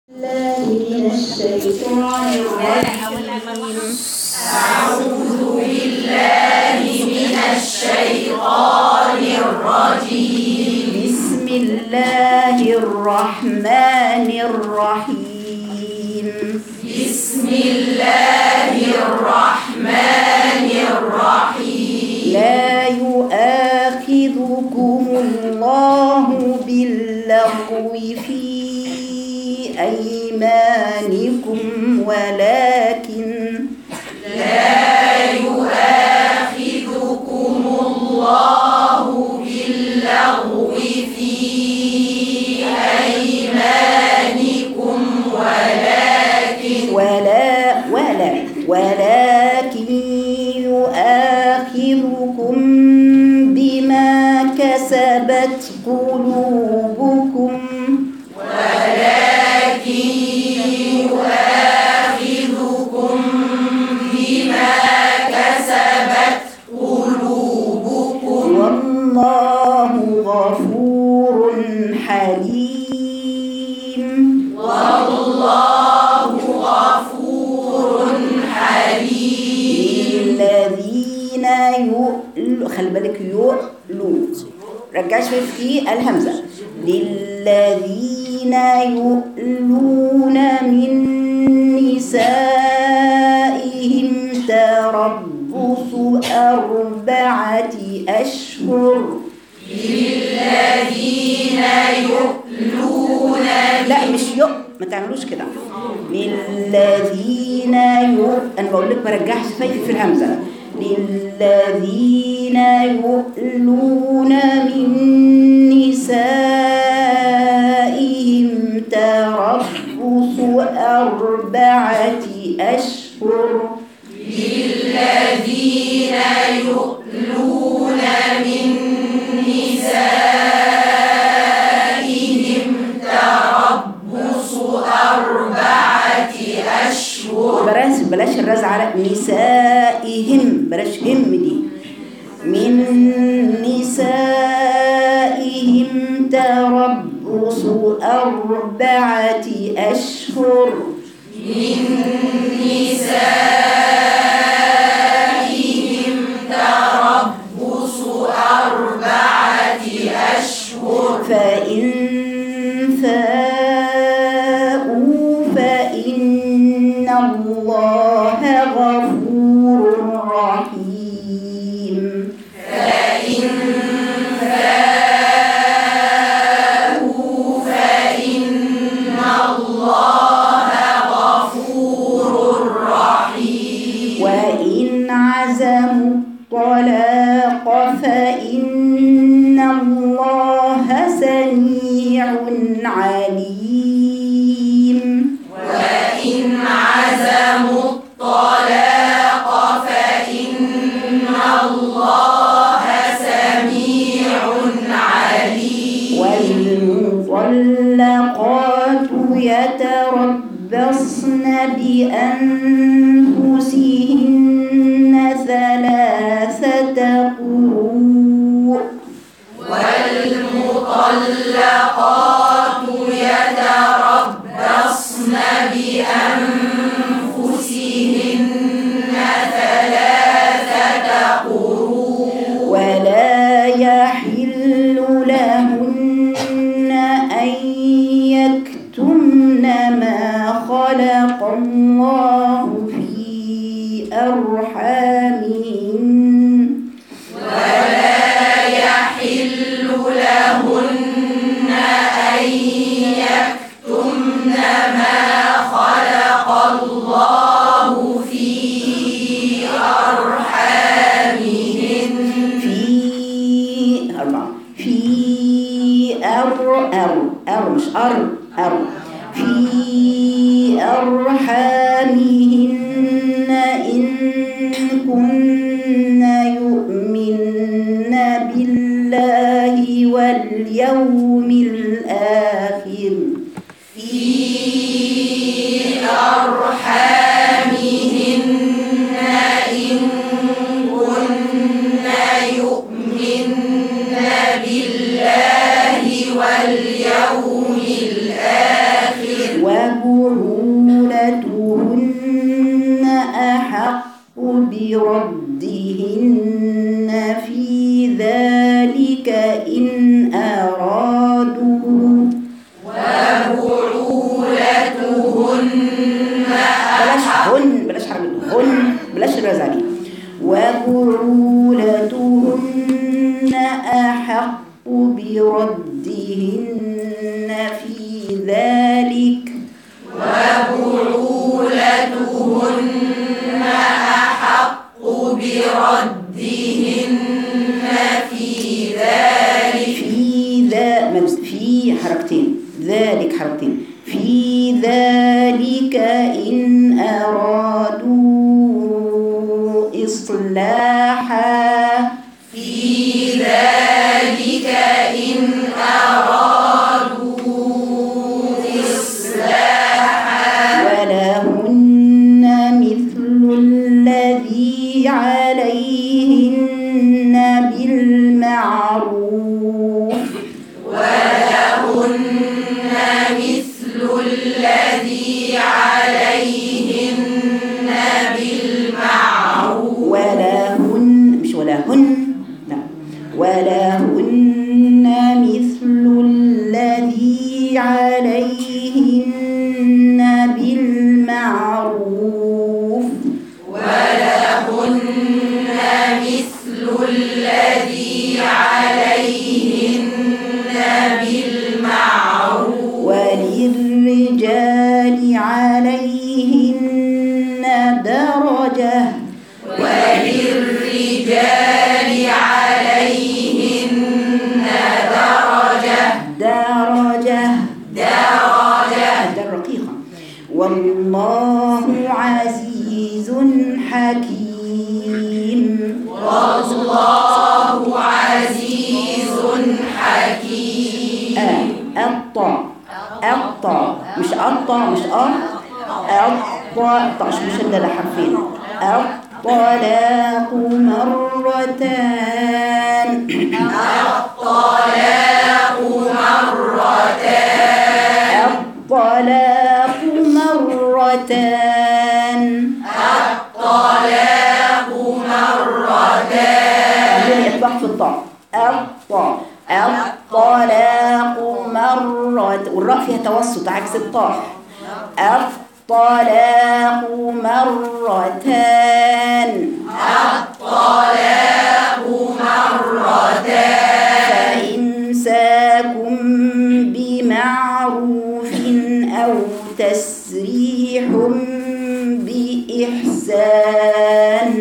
الله من الشيطان الرجيم بسم الله الرحمن الرحيم بسم الله الرحمن الرحيم لا يؤاخذكم الله باللغو في أيمانكم ولكن ولا ولا ولكن يؤاخذكم بما كسبت قلوبكم والله غفور حليم للذين يؤلو خلي بالك يؤلو رجعش في الهمزة للذين يؤلون من نسائهم تربص أربعة أشهر لا مش يؤ ما تعملوش كده للذين يؤ انا بقول لك ما رجعش فايف في الهمزه للذين يؤلون من نسائهم تربص أربعة أشهر بلاش بلاش الرزع على نسائهم بلاش هم دي من نسائهم تربص أربعة أشهر فإن فاءوا فإن الله غفور رحيم وإن عزموا الطلاق فإن الله سميع عليم والمطلقات يتربصن بأنفسهن ثلاثة قروء ولا يحل لهن أن يكتمن ما خلق الله في أرحامهن في أربعة في أر أر أر مش أر أر في أرحامهن إن كن يؤمن بالله واليوم الآخر بردهن في ذلك إن أرادوا بلاش هن بلاش حرف هن بلاش الرزاني وبعولتهن أحق بردهن في ذلك في ذا ممس- في حركتين ذلك حركتين في ذلك إن أرادوا إصلاحا ولهن مثل الذي عليهن بالمعروف ولهن مش ولهن لا ولهن مثل الذي عليهن بالمعروف وللرجال عليهن درجة درجة درجة رقيقة والله عزيز حكيم آه. الطاء الطاء مش الطاء مش أ الطاء طاء مش مشددة حرفين الطلاق مرتان الطلاق مرتان عندنا إطلاق في الطاء الطاء الطلاق مرة والراء فيها توسط عكس الطاء الطلاق مرتان فإمساكم بمعروف أو تسريح بإحسان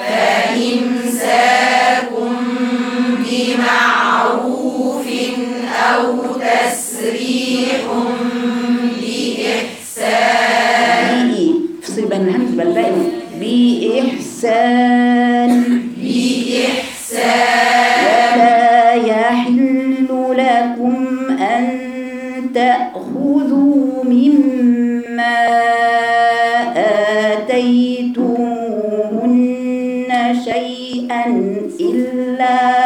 بإي افصل بين الهمز بالباء بإحسان ولا يحل لكم أن تأخذوا مما آتيتموهن شيئا إلا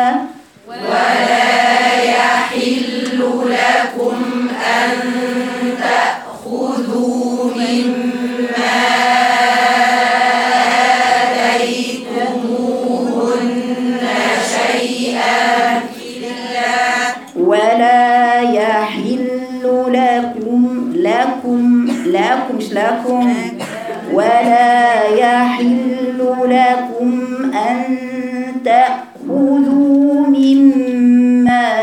ولا يحل لكم لكم لكم مش لكم ولا يحل لكم أن تأخذوا مما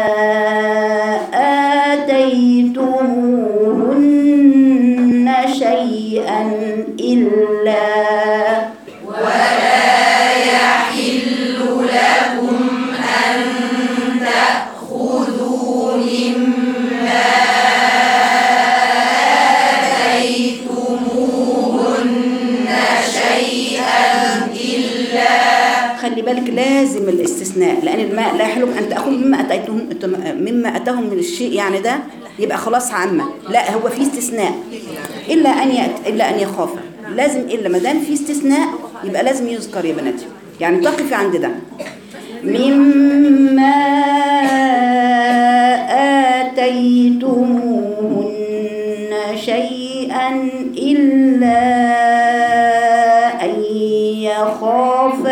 آتيتموهن شيئا إلا خلي بالك لازم الاستثناء لان الماء لا يحلم ان تاخذ مما اتيتهم مما اتاهم من الشيء يعني ده يبقى خلاص عامه لا هو في استثناء الا ان يأت الا ان يخاف لازم الا ما دام في استثناء يبقى لازم يذكر يا بناتي يعني تقفي عند ده مما آتيتموهن شيئا إلا أن يخاف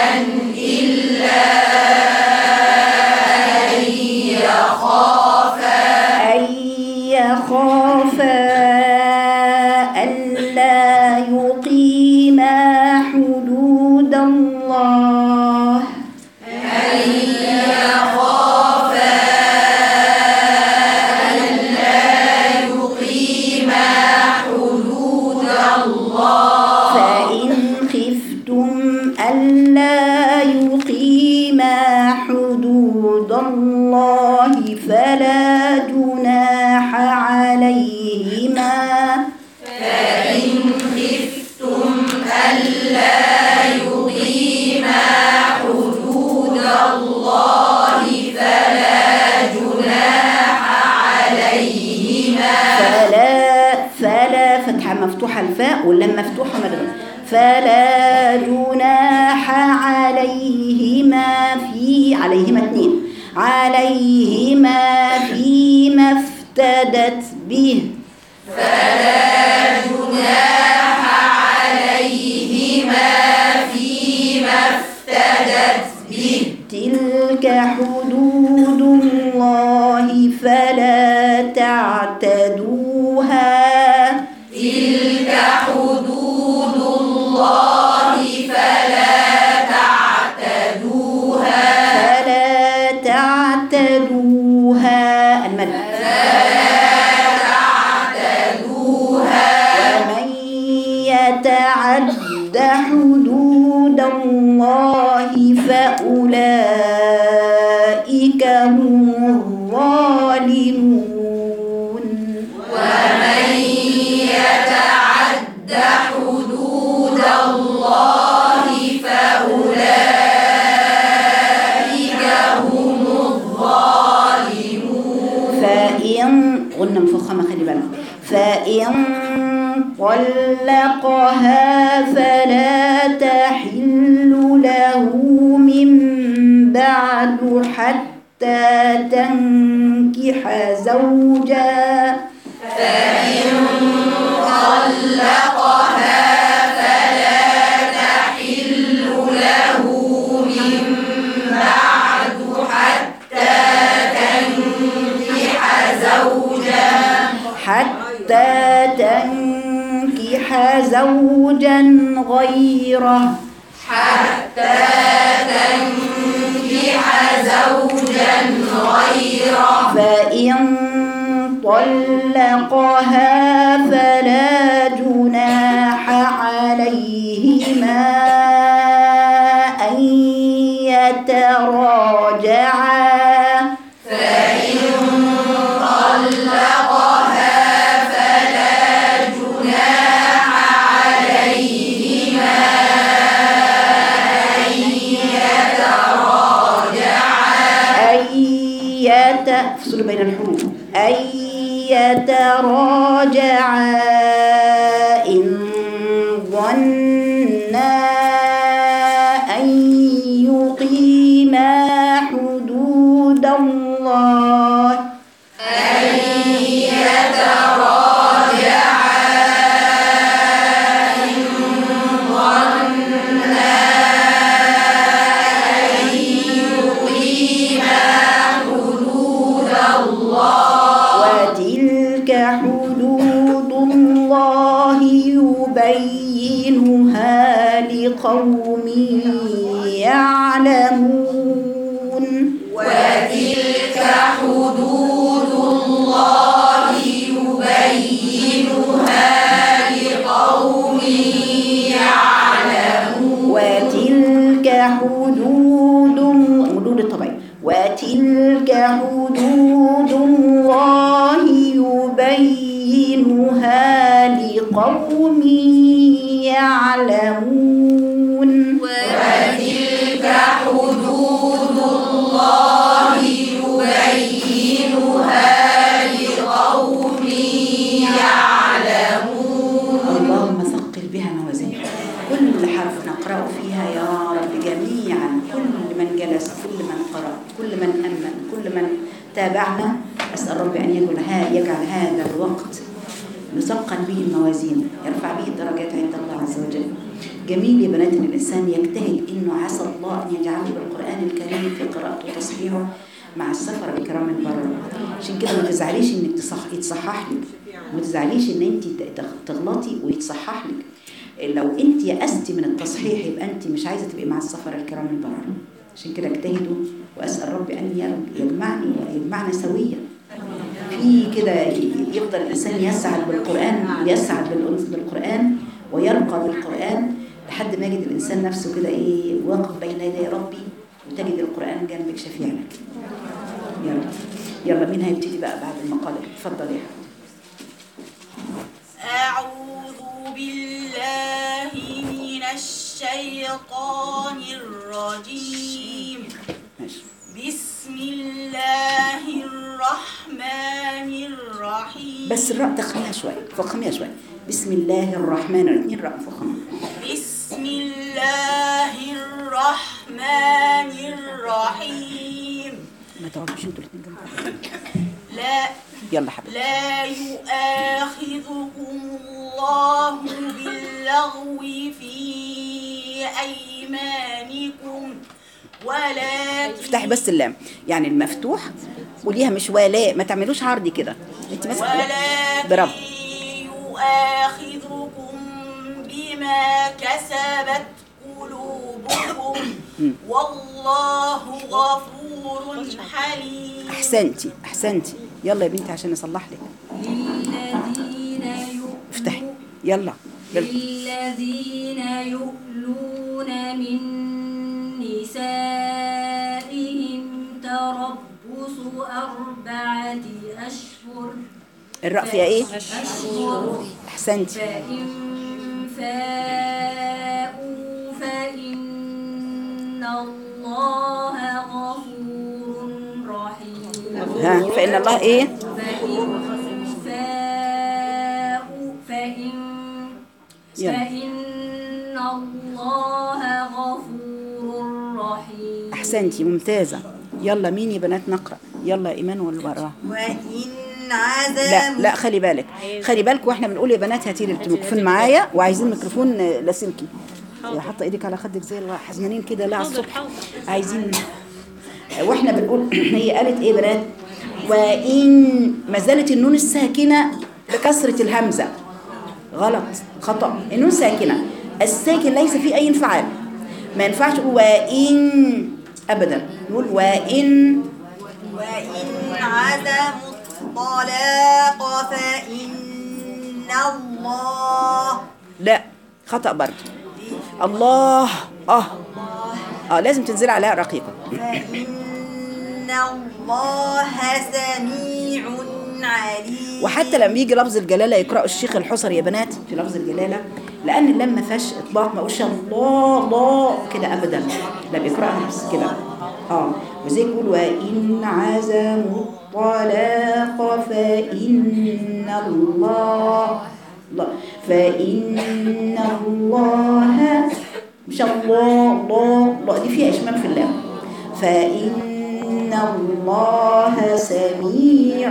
أن يخافا ألا يقيما حدود الله فإن خفتم ألا يقيما حدود الله فلا جناح عليهما فلا فلا فتحة مفتوحة الفاء واللام مفتوحة مدغم فلا جناح عليهما في عليهما اتنين عليهما فيما افتدت به تلك حدود الله فلا تعتدوها فلا تعتدوها المد ومن يتعد حدود الله فأولئك هم الظالمون فإن قلنا مفخمة خلي بالك فإن طلقها فلا تحل له من بعد حتى تنكح زوجا حتى تنكح زوجا غيره فإن طلقها فلا جناح عليهما أن يتراجعا أن يت افصلوا بين الحروف أن يتراجعا إن ظنا أن يقيما حدود الله وتلك حدود الله يبينها لقوم يعلمون وتلك حدود حدود الطبيعي وتلك حدود الله يبينها لقوم يعلمون اللهم ثقل بها موازينها كل حرف نقرأ فيها يا رب جميعا كل من جلس كل من قرأ كل من أمن كل من تابعنا أسأل رب أن يجعل ها- يجعل هذا الوقت مثقل به الموازين يرفع به الدرجات عند الله عز وجل جميل يا بنات ان الانسان يجتهد انه عسى الله ان يجعله بالقران الكريم في قراءته وتصحيحه مع السفر الكرام البرره عشان كده ما تزعليش انك تصح يتصحح لك ما تزعليش ان انت تغ- تغلطي ويتصحح لك لو انت يأستي من التصحيح يبقى انت مش عايزه تبقي مع السفر الكرام البرره عشان كده اجتهدوا واسال ربي ان ير- يجمعني يجمعنا سويا في كده يفضل الإنسان يسعد بالقرآن ويسعد بال- بالقرآن ويرقى بالقرآن لحد ما يجد الإنسان نفسه كده إيه واقف بين يدي ربي وتجد القرآن جنبك شفيع لك يلا يلا مين هيبتدي بقى بعد المقالة اتفضل يا حبيبي أعوذ بالله من الشيطان الرجيم ماشي بسم الله الرحمن الرحيم بس الراء تخميها شوية فخميها شوية بسم الله الرحمن الرحيم اتنين راء فخمها بسم الله الرحمن الرحيم ما تقعدوش انتوا الاتنين جنب بعض. لا يلا حبيبي لا يؤاخذكم الله باللغو في أيمانكم ولكن افتحي بس اللام يعني المفتوح وليها مش ولاء ما تعملوش عرضي كده انت بس برافو ولكن يؤاخذكم بما كسبت قلوبكم والله غفور حليم احسنتي احسنتي يلا يا بنتي عشان نصلح لك للذين افتحي يؤلون يلا بال- للذين يؤلون من نسائهم تربص أربعة أشهر الراء فيها ايه أشهر احسنتي فإن فاءوا فإن الله غفور رحيم ها فان الله ايه فإن فاءوا فإن يلا. فإن الله غفور رحيم احسنتي ممتازه يلا مين يا بنات نقرا يلا يا ايمان واللي وراها وإن لا عزموا لا خلي بالك خلي بالك واحنا بنقول يا بنات هاتي لي الميكروفون معايا وعايزين ميكروفون آه، لاسلكي يا حاطه ايدك على خدك زي الحزنانين كده لا على الصبح عايزين واحنا بنقول هي قالت ايه يا بنات وان ما زالت النون الساكنه بكسره الهمزه غلط خطا النون ساكنه الساكن ليس فيه اي انفعال ما ينفعش تقول وان ابدا نقول وان وإن عزموا الطلاق فإن الله لا خطأ برضه الله اه اه لازم تنزل عليها رقيقة فإن الله سميع عليم وحتى لما يجي لفظ الجلالة يقرأوا الشيخ الحصري يا بنات في لفظ الجلالة لأن اللام ما فيهاش إطلاق ما يقولش الله الله كده أبدا لا بيقرأها نفس كده اه وزي يقول وإن عزموا الطلاق فإن الله الله فإن الله مش الله الله الله دي فيها إشمام في اللام فإن الله سميع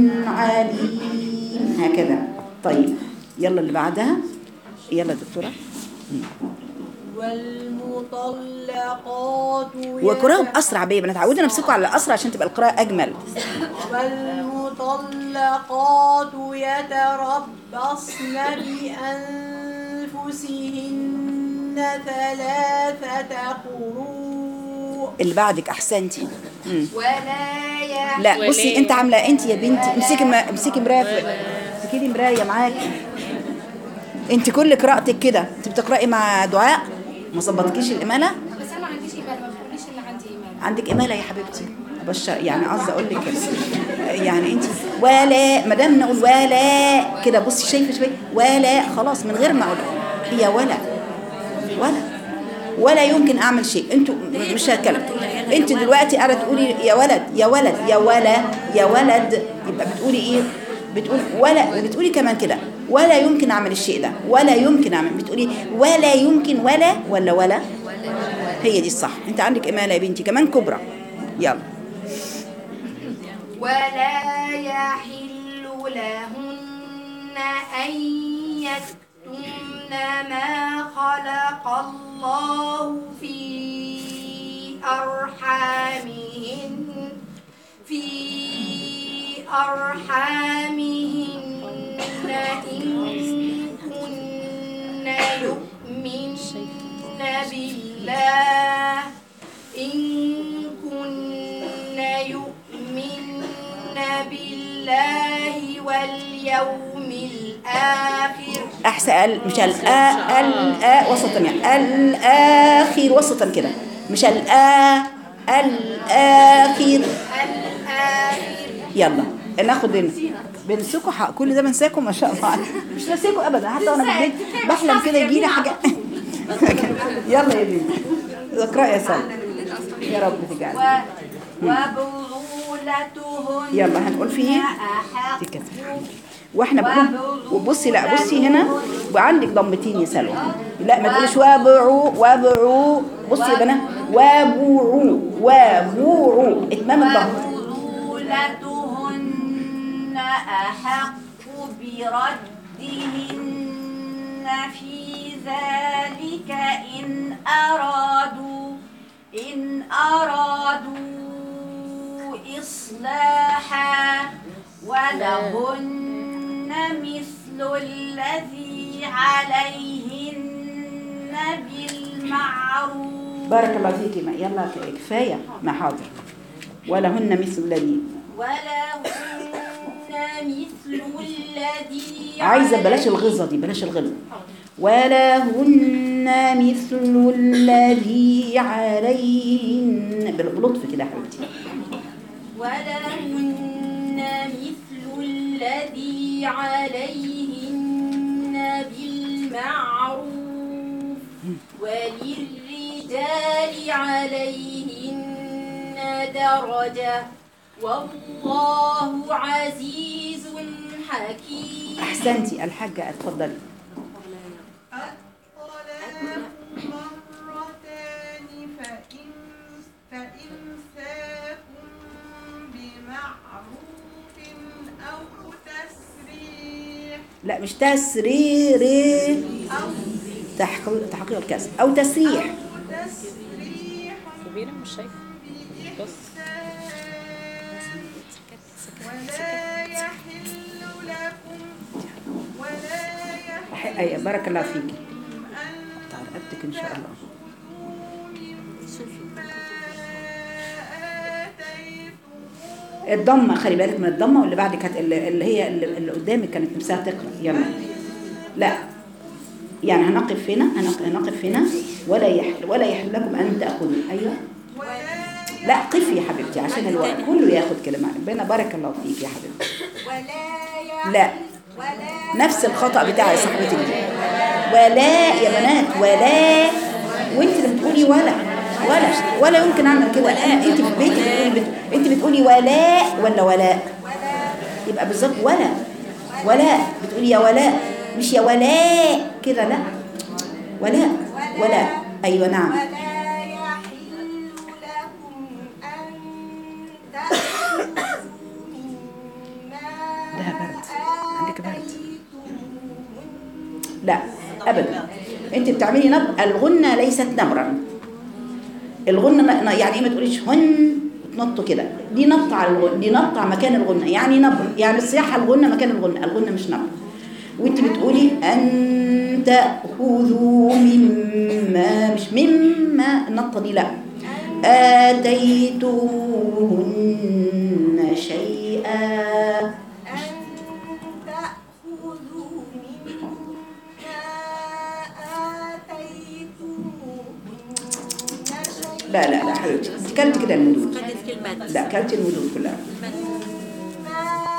عليم هكذا طيب يلا اللي بعدها يلا دكتورة والمطلقات وقراءة بأسرع بيه بنات تعودوا نمسكوا على الأسرع عشان تبقى القراءة أجمل والمطلقات يتربصن بأنفسهن ثلاثة قروء اللي بعدك أحسنتي مم. ولا يحل لا بصي أنت عاملة أنت يا بنتي امسكي ما- امسكي مراية في- امسكي لي مراية معاكي أنت كل قراءتك كده أنت بتقرأي مع دعاء ما ظبطكيش الإمالة بس انا ما عنديش ايمان ما تقوليش ان عندي ايمان عندك إمالة يا حبيبتي بشر يعني قصدي أقول لك كده يعني أنت ولا ما دام نقول ولا كده بصي شايفة شوية ولا خلاص من غير ما أقول هي ولا ولا ولا يمكن أعمل شيء أنتوا م- مش هتكلم أنت دلوقتي قاعدة تقولي يا ولد يا ولد يا ولا يا ولد يبقى بتقولي إيه بتقول ولا بتقولي كمان كده ولا يمكن أعمل الشيء ده ولا يمكن أعمل بتقولي ولا يمكن ولا ولا ولا هي دي الصح انت عندك اماله يا بنتي كمان كبرى يلا ولا يحل لهن أن يكتمن إنما خلق الله في أرحامهن في أرحامهن إن كن يؤمن بالله إن كن يؤمن بالله واليوم الآخر احسن ال مش الآ الآ وسطا يعني الآخر وسطا كده مش الآ الآخر الآخر يلا ناخد هنا بنسيكوا حق كل ده بنساكم ما شاء الله مش نسيكوا ابدا حتى وانا في البيت بحلم كده يجي لي حاجه يلا يا بنتي اقرأي يا سلمى يا رب تجعل وبعولتهن يلا هنقول فيه أحق دي كده واحنا بنقول وبصي لا بصي هنا وعندك ضمتين يا سلوى لا ما تقوليش وابعوا وابعوا بصي يا بنات وابوعوا وابوعوا اتمام الضم وبعولتهن أحق بردهن في ذلك إن أرادوا إن أرادوا إصلاحا ولهن مثل الذي عليهن بالمعروف بارك الله فيكي ما يلا ك- كفايه ما حاضر ولهن مثل الذي ولهن مثل الذي عايزه بلاش الغلظه دي بلاش الغلظه ولهن مثل الذي عليهن بلطف كده يا حبيبتي ولهن مثل الذي عليهن بالمعروف وللرجال عليهن درجة والله عزيز حكيم احسنتي الحاجه اتفضلي الطلاق مرتان فإن فإمساك بمعروف أو تسريح لا مش تسرير أو تحقيق تحقيق الكسر او تسريح أو تسريح كبيرة مش شايفة بص بإحسان ولا يحل لكم ولا يحل أح- أي بارك الله فيك أن تعال رقبتك ان شاء الله الضمه خلي بالك من الضمه واللي بعد كانت اللي اللي هي اللي اللي قدامك كانت نفسها تقرا يلا لا يعني هنقف هنا هنق- هنقف هنا ولا يحل ولا يحل لكم ان تاخذوا ايوه لا قفي يا حبيبتي عشان الوقت كله ياخد كلمه ربنا بارك الله فيك يا حبيبتي ولا لا نفس الخطأ بتاع يا صاحبتي دي ولا يا بنات ولا وانت اللي بتقولي ولا ولا ولا يمكن اعمل كده انت في بيتك بتقولي بت... انت بتقولي ولاء ولا ولاء يبقى بالظبط ولا ولاء بتقولي يا ولاء مش يا ولاء كده لا ولاء ولاء ايوه نعم ولا يحل لكم أن تأخذوا مما ده برد عندك برد آتيتموهن لا ابدا انت بتعملي نبر الغنه ليست نبرا الغنه ن- يعني ايه ما تقوليش هن تنطوا كده دي نط على الغنه دي نط على مكان الغنه يعني نبر يعني الصياحه الغنه مكان الغنه الغنه مش نبر وانت بتقولي ان تاخذوا مما مش مما النطه دي لا اتيتموهن شيئا أن تأخذوا مما آتيتموهن شيئا لا لا لا حبيبتي انت كلت كده المدود لا كلت المدود كلها مما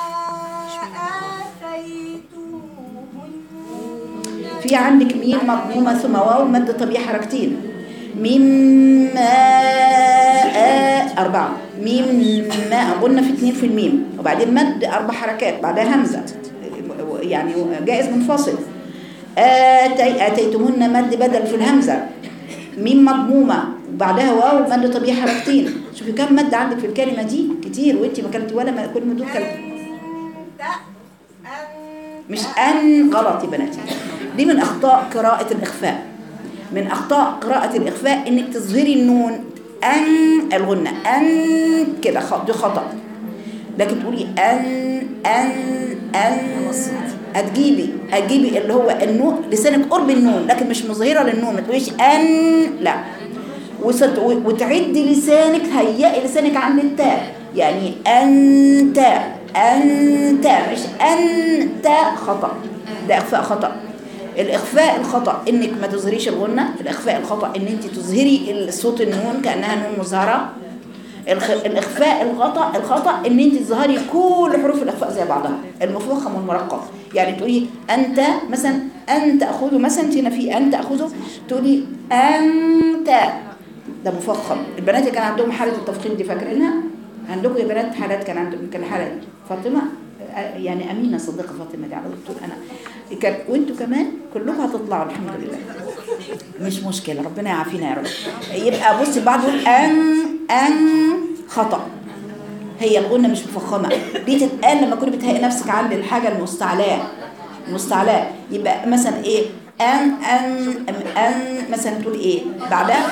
آتيتموهن في عندك ميم مضمومة ثم واو مد طبيعي حركتين مما آ أربعة ميم ما قلنا في اتنين في الميم وبعدين مد أربع حركات بعدها همزة يعني جائز منفصل آتي آتيتمهن مد بدل في الهمزة ميم مضمومة وبعدها واو مد طبيعي حركتين شوفي كم مد عندك في الكلمة دي كتير وانت ما كلتي ولا ما كل مدود كلتي أن مش أن غلط يا بناتي دي من اخطاء قراءه الاخفاء من اخطاء قراءه الاخفاء انك تظهري النون ان الغنه ان كده خ- دي خطا لكن تقولي ان ان ان هتجيبي هتجيبي اللي هو النون لسانك قرب النون لكن مش مظهره للنون ما تقوليش ان لا وست- و- وتعدي لسانك هيئي لسانك عند التاء يعني انت انت مش انت خطا ده اخفاء خطا الاخفاء الخطا انك ما تظهريش الغنه الاخفاء الخطا ان انت تظهري الصوت النون كانها نون مظهره الخ... الاخفاء الخطا الخطا ان انت تظهري كل حروف الاخفاء زي بعضها المفخم والمرقق يعني تقولي انت مثلا ان تاخذه مثلا انت هنا في ان تاخذه تقولي انت ده مفخم البنات اللي كان عندهم حاله التفخيم دي فاكرينها عندكم يا بنات حالات كان عندهم كان حاله فاطمه آه، يعني امينه صديقه فاطمه دي على طول انا كان وانتوا كمان كلكم هتطلعوا الحمد لله مش مشكلة ربنا يعافينا يا رب يبقى بصي بعد يقول أن أن خطأ هي الغنة مش مفخمة دي تتقال لما كنت بتهيئ نفسك عند الحاجة المستعلاة المستعلاة يبقى مثلا إيه أن أن أم- أن مثلا تقول إيه بعدها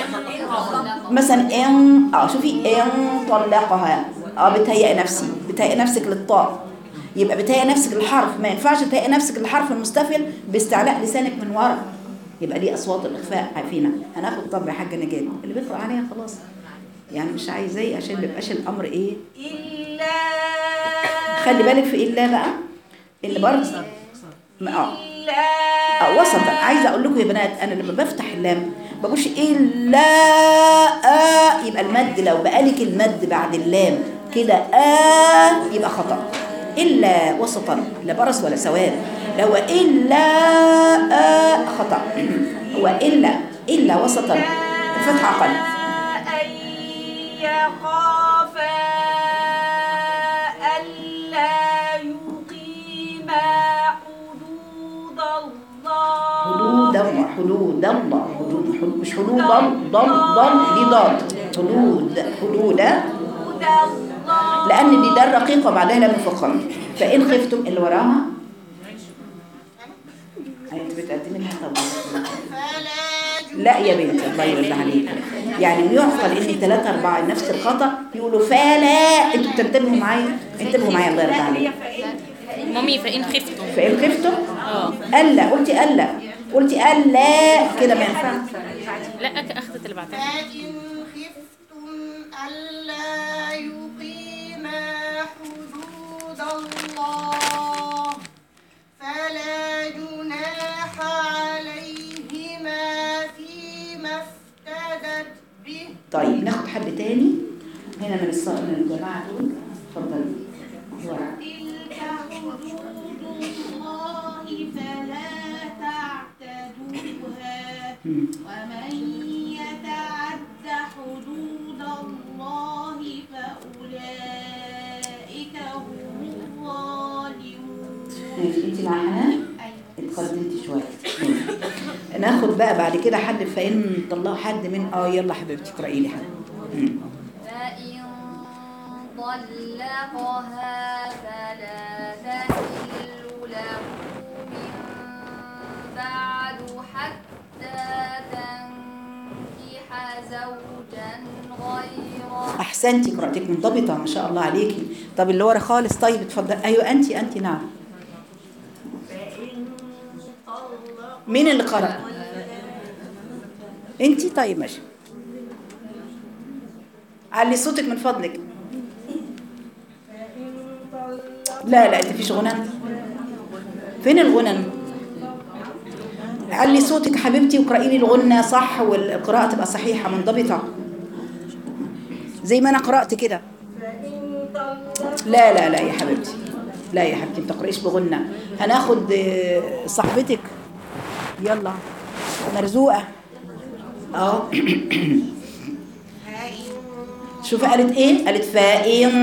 مثلا إن اه شوفي إن طلقها اه بتهيئ نفسي بتهيئ نفسك للطاء يبقى بتهيئ نفسك للحرف ما ينفعش تهيئ نفسك للحرف المستفل باستعلاء لسانك من ورا يبقى دي اصوات الاخفاء عارفينها هناخد طب يا حاجه نجاة اللي بيقرا عليها خلاص يعني مش عايزاه عشان ما يبقاش الامر ايه إلا خلي بالك في الا بقى اللي برضه ما- اه إلا اه وسط عايزه اقول لكم يا بنات انا لما بفتح اللام ما بقولش الا آه يبقى المد لو بقالك المد بعد اللام كده آه يبقى خطأ إلا وسطا لا برص ولا سواد لو إلا آه خطأ وإلا إلا وسطا الفتحة أقل أن يخافا ألا يقيما حدود الله حدود الله حدود الله حدود حدود مش حدود ضل ضل ضل دي ضاد حدود حدود حدود الله لأن دي دار رقيقة بعدها لام مفخمة فإن خفتم اللي وراها أنت بتقدمي لها طبعا لا يا بنتي الله يرضى عليك يعني بيعقل ان ثلاثة أربعة نفس الخطأ يقولوا فلا انتوا بتنتبهوا معايا انتبهوا معايا الله يرضى عليك مامي فإن خفتم فإن خفتم اه ألا قلتي ألا قلتي ألا كده ما ينفعش لا أك- أخذت اللي بعدها فإن خفتم ألا يقيما حدود الله فلا جناح عليهما فيما افتدت به طيب ناخد حد تاني هنا من الص... من الجماعة دول اتفضلي ورا. تلك حدود الله فلا تعتدوها مم. ومن يتعد حدود الله فأولئك هم الظالمون ماشي انت مع حنان اتقدمتي شويه ماشي. ناخد بقى بعد كده حد فإن طلعوا حد من اه يلا حبيبتي اقرأي لي حد مم. فإن طلقها فلا تحل له من بعد حتى تنكح زوجا غيره احسنتي قراءتك منضبطه ما شاء الله عليكي طب اللي ورا خالص طيب اتفضل ايوه انت انت نعم مين اللي قرأ انت طيب ماشي علي صوتك من فضلك لا لا انت فيش غنى فين الغنى علي صوتك حبيبتي واقرأي لي الغنى صح والقراءة تبقى صحيحة منضبطة زي ما انا قرأت كده لا لا لا يا حبيبتي لا يا حبيبتي ما تقرأيش بغنى هناخد آه، صاحبتك يلا مرزوقة اه شوفي قالت ايه قالت فإن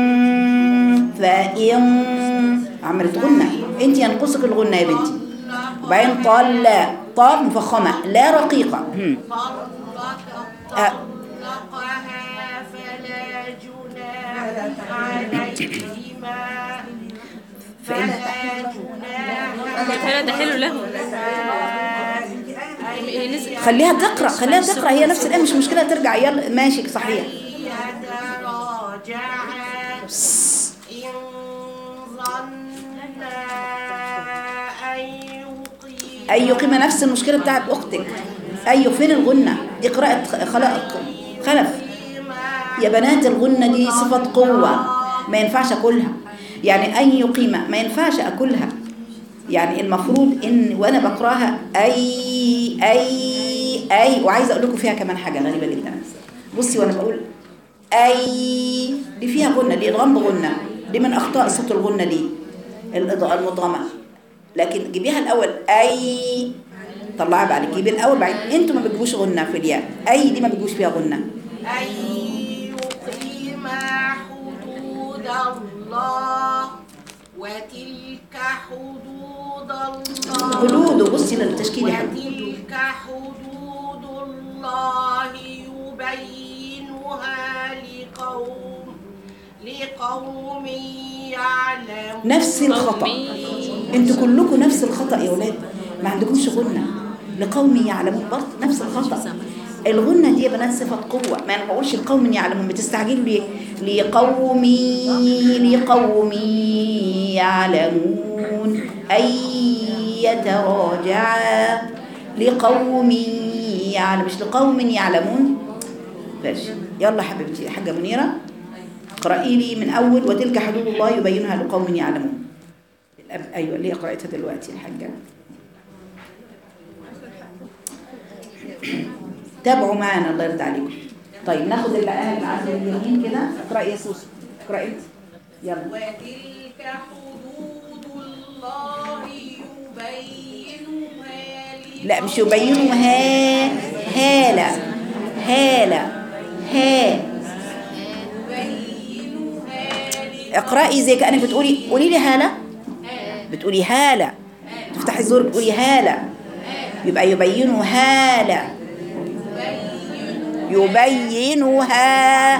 فإن عملت غنى انت ينقصك الغنى يا بنتي وبعدين طال طاء مفخمة لا رقيقة هم. آه. طلقها فلا جناح عليهما فإن هذا حلو له نزل خليها تقرأ خليها تقرأ هي نفس الآية مش مشكلة ترجع يلا ماشي صحيح يتراجعا إن ظنا أن يقيما أي يقيم نفس المشكلة بتاعت أختك أيوة فين الغنة دي قراءة خلق خلف يا بنات الغنة دي صفة قوة ما ينفعش أكلها يعني أي يقيمة ما ينفعش أكلها يعني المفروض إن وأنا بقراها أي أي أي وعايزة أقول لكم فيها كمان حاجة غريبة جدا بصي وأنا بقول أي دي فيها غنة دي إدغام بغنة دي من أخطاء صوت الغنة دي الإض- المدغمة لكن جيبيها الأول أي طلعها بعد جيبي الأول بعد أنتوا ما بتجيبوش غنة في الياء أي دي ما بتجيبوش فيها غنة أن يقيما حدود الله وتلك حدود الله حدود بصي للتشكيل يا حبيبي وتلك حدود الله يبينها لقوم لقوم يعلمون نفس الخطأ انتوا كلكم نفس الخطأ يا ولاد ما عندكمش غنة لقوم يعلمون برضه نفس الخطأ الغنة دي يا بنات صفة قوة ما انا ما بقولش لقوم يعلمون بتستعجلوا ليه لقوم لقوم يعلمون أي يتراجعا لقوم يعلم مش لقوم يعلمون ماشي يلا حبيبتي يا حاجة منيرة اقرأي لي من أول وتلك حدود الله يبينها لقوم يعلمون الأب- أيوة اللي هي قرأتها دلوقتي يا حاجة تابعوا معانا الله يرضى عليكم طيب ناخد الآية اللي عند اليمين كده اقرأي يا سوسو اقرأي انت يلا وتلك حدود الله يبينها لا مش يبينوا ها هالة هالة ها اقرأي زي كأنك بتقولي قولي لي هالة بتقولي هالة تفتحي الزور بتقولي هالة يبقى يبينوا هالة يبينها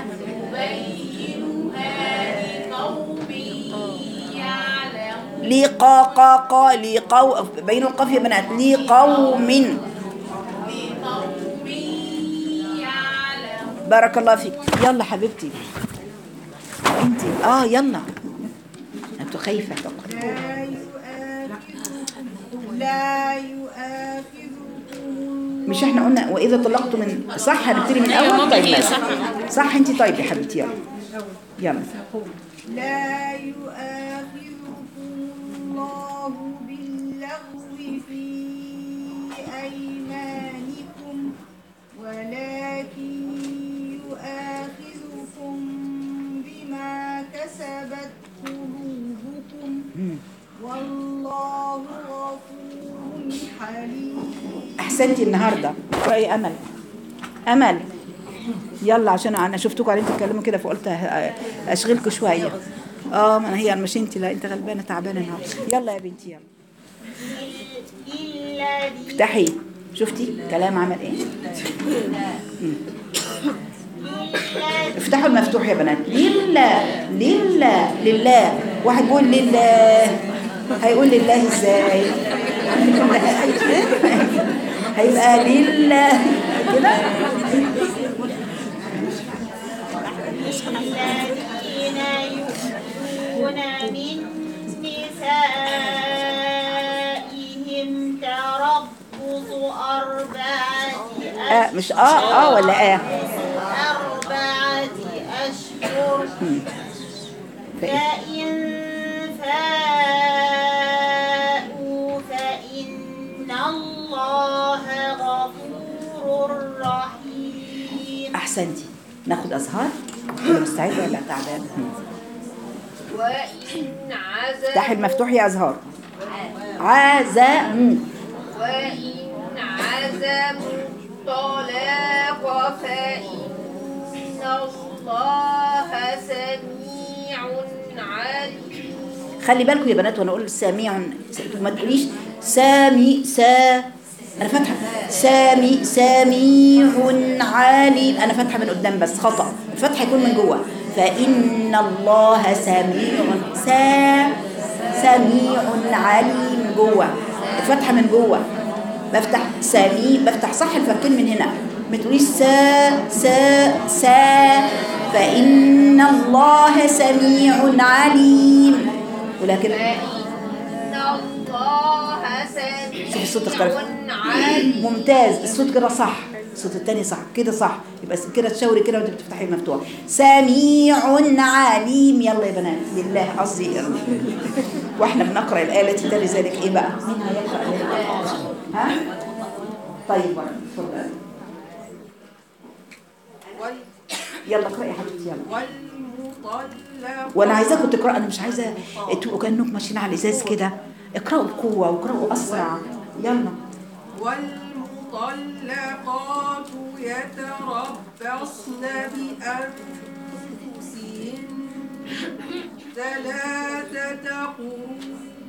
لقا قا قا لقو بينوا القاف يا بنات لقوم بارك الله فيك يلا حبيبتي انت اه يلا انتوا خايفه تقرأ. لا يؤاخذ- لا يؤاخذكم مش احنا قلنا واذا طلقتم من صح هنبتدي من أيوة اول ماما طيب هي ماشي. صح. صح انت طيب يا حبيبتي يلا يلا لا يؤاخذكم الله باللغو في أيمانكم ولكن يؤاخذكم بما كسبت قلوبكم والله غفور حليم احسنتي النهارده اقراي امل امل يلا عشان انا شفتكم قاعدين تتكلموا كده فقلت ه- اشغلكم شويه اه ما أنا هي مش انت لا انت غلبانه تعبانه النهارده يلا يا بنتي يلا الذي افتحي شفتي كلام عمل ايه مم. افتحوا المفتوح يا بنات لله لله لله واحد بيقول لله هيقول لله ازاي هيبقى لله كده الذين يؤمنون من نسائهم تربص أربعة آه مش اه اه ولا اه أربعة أشهر فإن فاءوا فإن الله غفور رحيم احسنتي ناخد ازهار ولا مستعد ولا تعبان وإن عزموا افتحي المفتوح يا ازهار عزموا وإن عزموا الطلاق فإن الله سميع عليم خلي بالكم يا بنات وانا اقول سامع ما تقوليش سامي سا انا فاتحه سامي سميع عليم انا فاتحه من قدام بس خطا الفتح يكون من جوه فان الله سميع سا سميع عليم جوه الفتحة من جوه بفتح سميع بفتح صح الفكين من هنا ما تقوليش سا سا سا فإن الله سميع عليم ولكن إن الله سميع شوف الصوت اختلف. عليم ممتاز الصوت كده صح الصوت التاني صح كده صح يبقى كده تشاوري كده وانت بتفتحي مفتوح سميع عليم يلا يا بنات لله قصدي واحنا بنقرا الايه التي تلي ذلك ايه بقى مين هيقرا الآية؟ ها طيب ورد اتفضل يلا اقراي يا حبيبتي يلا والمطلقات وانا عايزاكم تقراوا انا مش عايزه تبقوا كانكم ماشيين على الازاز كده اقراوا بقوه واقراوا اسرع يلا والمطلقات يتربصن بأنفسهن ثلاثة قروء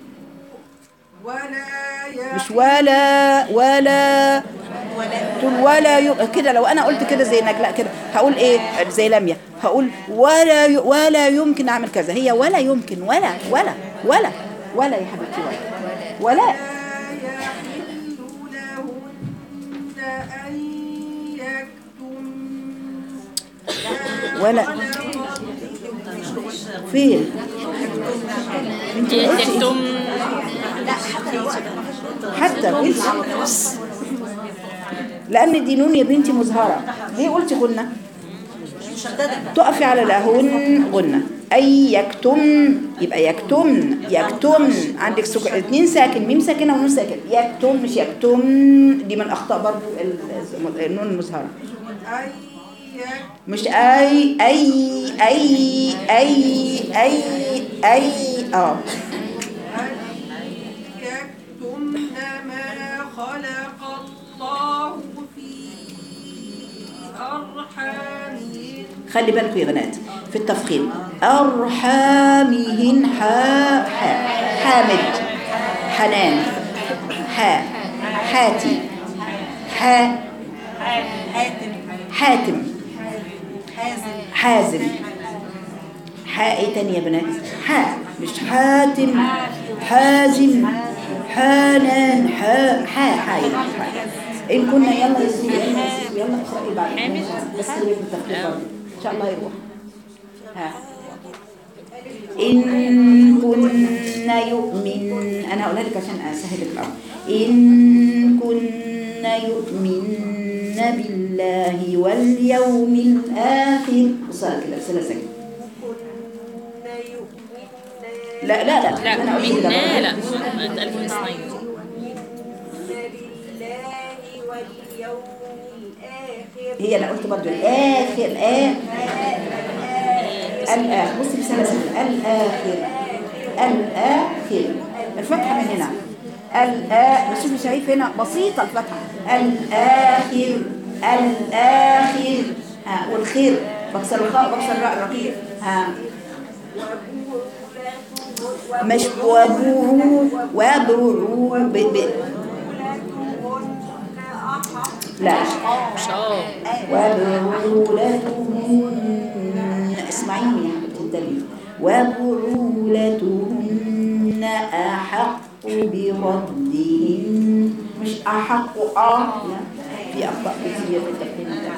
ولا مش ولا ولا تقول ولا ي... كده لو انا قلت كده زي نجلاء كده هقول ايه زي لميا هقول ولا ي... ولا يمكن اعمل كذا هي ولا يمكن ولا ولا ولا ولا يا حبيبتي ولا ولا يحل لهن أن يكتمن ولا فين انت قلتي يكتم حتى قلتي لان دي نون يا بنتي مظهره ليه قلتي غنه تقفي على الهون غنه اي يكتم يبقى يكتم يكتم عندك سك... اتنين ساكن ميم ساكنه ونون ساكن يكتم مش يكتم دي من اخطاء برضو ال- النون المظهره أن يكتمن مش اي اي اي اي اي اي اه أن يكتمن ما خلق الله في أرحامهن خلي بالكم يا بنات في التفخيم أرحامهن حا حا حامد حنان حا حاتي حا حاتم حازم حاء ايه تاني يا بنات حاء مش حاتم حازم حنان حاء حاء حاء حاء ان كنا يلا يا سيدي يلا يا سيدي يلا اقرأي بعد بس اللي بالتخفيف برضه. ان شاء الله يروح ها إن كن يؤمن أنا هقولها لك عشان أسهل لك الأمر إن كن يؤمن بالله واليوم الآخر وصار كده سنة سكت لا لا لا لا أنا أقول كده منا لا برضه. اتقال من اثنين بالله واليوم الآخر هي أنا قلت برضه الآخر الآخر الآخر بصي بسلاسل الآخر الآخر الفتحة من هنا الآ بس شوفي شايف هنا بسيطة الفتحة الآخر الآخر ها والخير بكسر الخاء بكسر الراء الرقيق ها مش وابوه وابوه ب ب لا مش اه وبعولتهن اسمعيني يا حبيبتي الدليل وبعولتهن أحق بردهن مش أحق آه لا في أخطاء كتير في التفهيم ده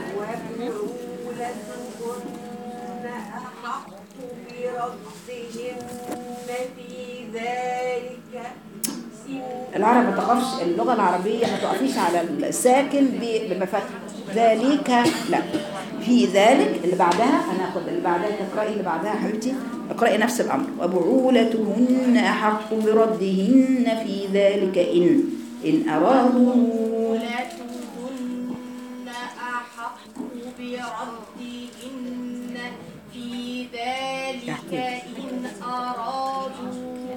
أحق بردهن في ذلك إن العرب ما تقفش اللغة العربية ما تقفيش على الساكن ب- بمفاتح ذلك لا في ذلك اللي بعدها انا اخد اللي بعدها تقرأي اللي بعدها يا حبيبتي اقرأي نفس الامر وبعولتهن احق بردهن في ذلك ان ان ارادوا ولتهن أحق بردهن في ذلك إن أرادوا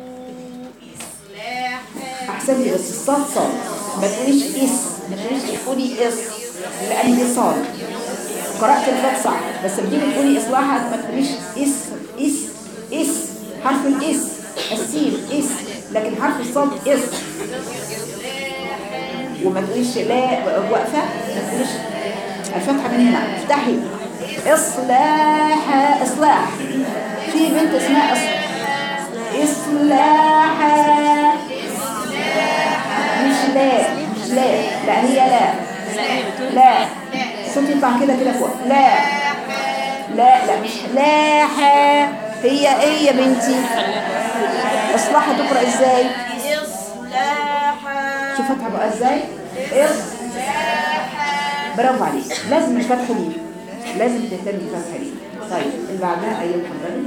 إصلاحا احسن لي بس الصاد صاد ما تقوليش اس ما تقوليش تقولي اس لان دي صاد قرأت الفات صح بس لما تيجي تقولي اصلاحها ما تقوليش اس اس اس حرف الاس السين اس لكن حرف الصاد اس وما تقوليش لا واقفه ما تقوليش الفتحه من هنا افتحي اصلاح اصلاح في بنت اسمها اصلاح إصلاحا مش لا مش لا لا هي لا لا الصوت يطلع كده كده فوق لا لا لا مش لاحة هي ايه يا بنتي اصلاحها تقرا ازاي إصلاحا شوف فتحه بقى ازاي إص برافو عليك لازم مش فتح ليه لازم تهتم بفتح ليه طيب اللي بعدها ايوه اتفضلي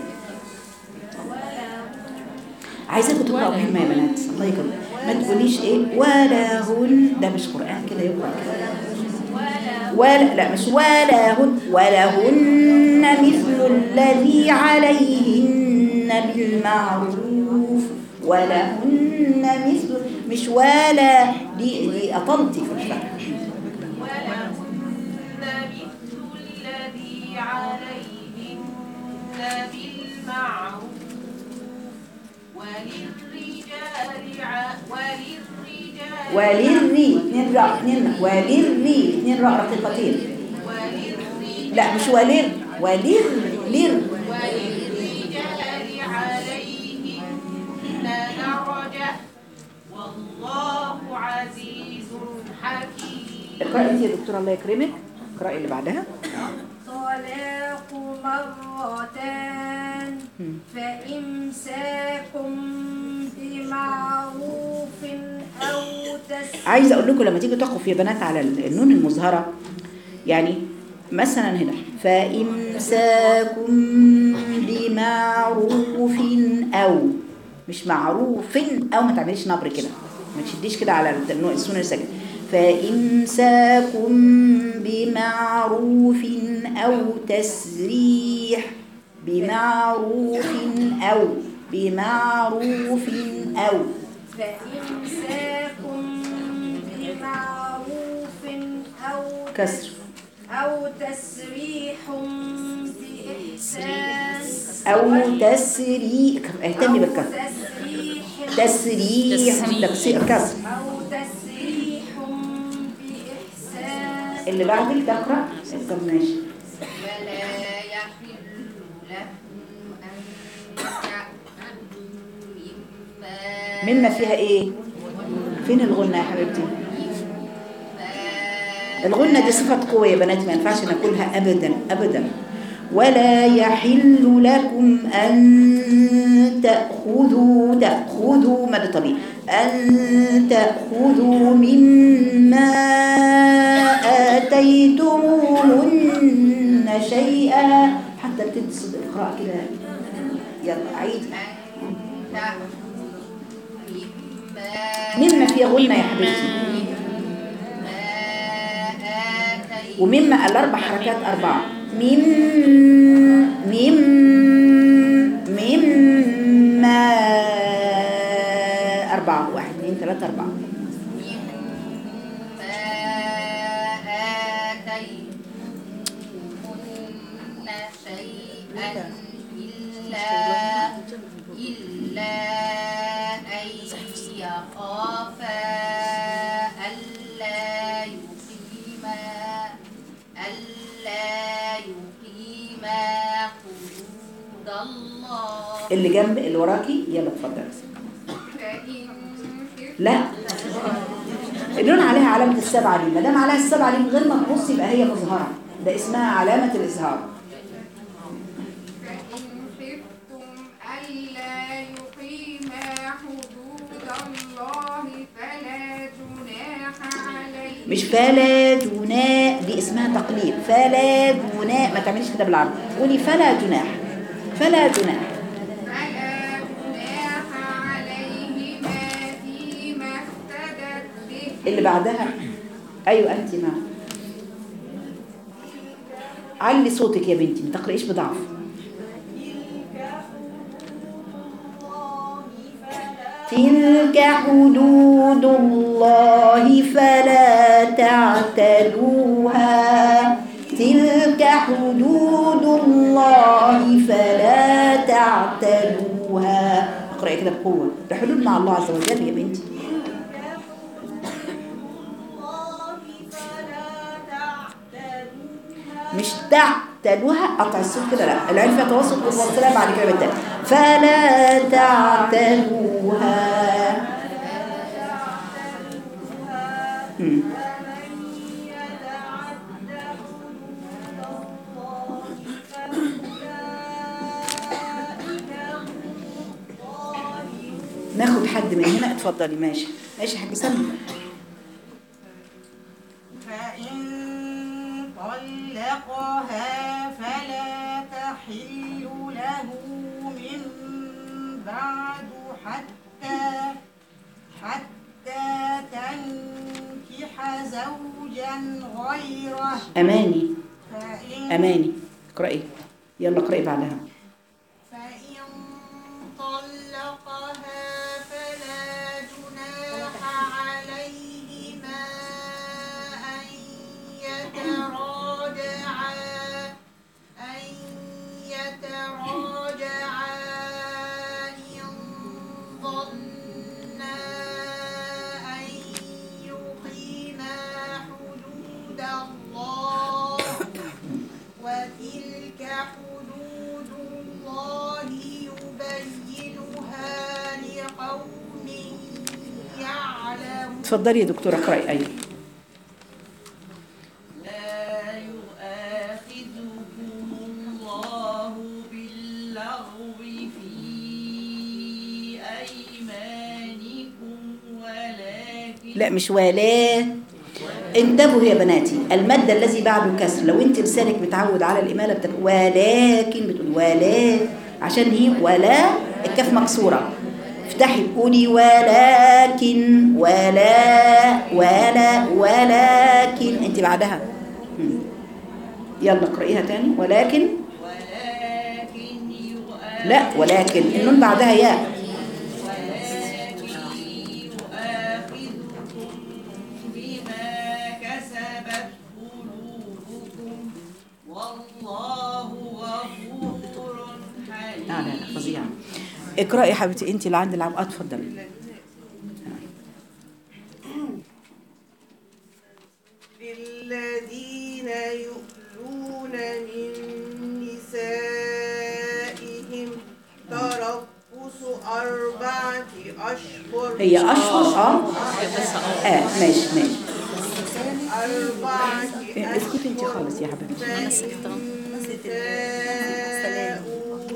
عايزاكم تقراوا مهمه يا بنات الله يكرمك ما تقوليش ايه ولا هن ده مش قران كده يقرا كده ولا لا مش ولا هن ولا هن مثل الذي عليهن بالمعروف ولا هن مثل مش ولا دي دي اطلتي في الفتح ولهن مثل الذي عليهن بالمعروف وللرجال ع- وللرجال وللري اثنين راء اثنين وللري اثنين راء رقيقتين وللرجال لا مش ولر ولر لر وللرجال عليهن درجة والله عزيز حكيم اقرأي انت يا دكتورة الله يكرمك اقرأي اللي بعدها طلاق مرتان مم. فإمساك بمعروف أو تسريح عايزه اقول لكم لما تيجوا تقفوا يا بنات على النون المظهره يعني مثلا هنا فامساك بمعروف او مش معروف او ما تعمليش نبر كده ما تشديش كده على النون السنه الساكنه فامساك بمعروف او تسريح بمعروف او بمعروف او فإمساك بمعروف أو كسر أو تسريح بإحسان أو تسريح اهتمي أو بالكسر تسريح تسريح تكسير كسر أو تسريح بإحسان اللي بعدك تقرأ طب ماشي ولا يحل لكم أن تأكلوا مما مما فيها ايه فين الغنة يا حبيبتي الغنة دي صفة قوة يا بنات ما ينفعش ناكلها أبدا أبدا ولا يحل لكم أن تأخذوا تأخذوا مد طبيعي أن تأخذوا مما آتيتموهن شيئا حتى بتدس الإقراء كده يلا عيدي مما فيها غنة يا حبيبتي ومما الأربع حركات أربعة مم مم مما أربعة واحد اثنين ثلاثة أربعة شيئا إلا إلا أن يخافا ألا يقيما ألا يقيما حدود الله اللي جنب اللي وراكي يلا اتفضلي فإن لا النون عليها علامة السبعة دي ما دام عليها السبعة دي من غير ما تبص يبقى هي مظهرة ده اسمها علامة الإظهار فإن خفتم ألا يقيما حدود الله فلا جناح عليكم مش فلا جناح دي اسمها تقليل فلا جناح ما تعمليش كده بالعربي قولي فلا جناح فلا جناح فلا جناح عليهما فيما افتدت به اللي بعدها ايوه انت ما علي صوتك يا بنتي ما تقرأيش بضعف تلك حدود الله فلا تعتدوها تلك حدود الله فلا تعتدوها اقرأي كده بقوة ده حدود مع الله عز وجل يا بنتي مش تع تالوها قطع الصوت كده لا العين فيها توسط والسلام بعد كده بالتالي فلا تعتلوها مم. ناخد حد من هنا اتفضلي ماشي ماشي يا حاج سلمى فإن طلقها فلا تحل له من بعد حتى حتى تنكح زوجا غيره اماني فإن اماني اقراي يلا اقراي بعدها فإن طلقها فلا جناح عليهما أن يتراجعا أن يتراجعا إن ظنا أن يقيما حدود الله وتلك حدود الله يبينها لقوم يعلمون اتفضلي يا دكتوره اقراي ايوه لا يؤاخذكم الله باللغو في أيمانكم ولكن لا مش ولا انتبهوا يا بناتي المد الذي بعده كسر لو انت لسانك متعود على الاماله بتبقى ولكن بتقول ولا عشان هي ولا الكاف مكسوره افتحي قولي ولكن ولا ولا ولكن انت بعدها مم. يلا اقرأيها تاني ولكن ولكن يؤاخذكم لا ولكن النون بعدها ياء يؤاخذكم بما كسبت قلوبكم والله غفور حليم لا لا لا فظيعة اقرأي يا حبيبتي انت اللي عند العم اه اتفضلي للذين يؤلون من نسائهم تربص أربعة أشهر هي اشهر اه اه ماشي ماشي أربعة إيه، اسكتي انت خالص يا حبيبتي فإن فاءوا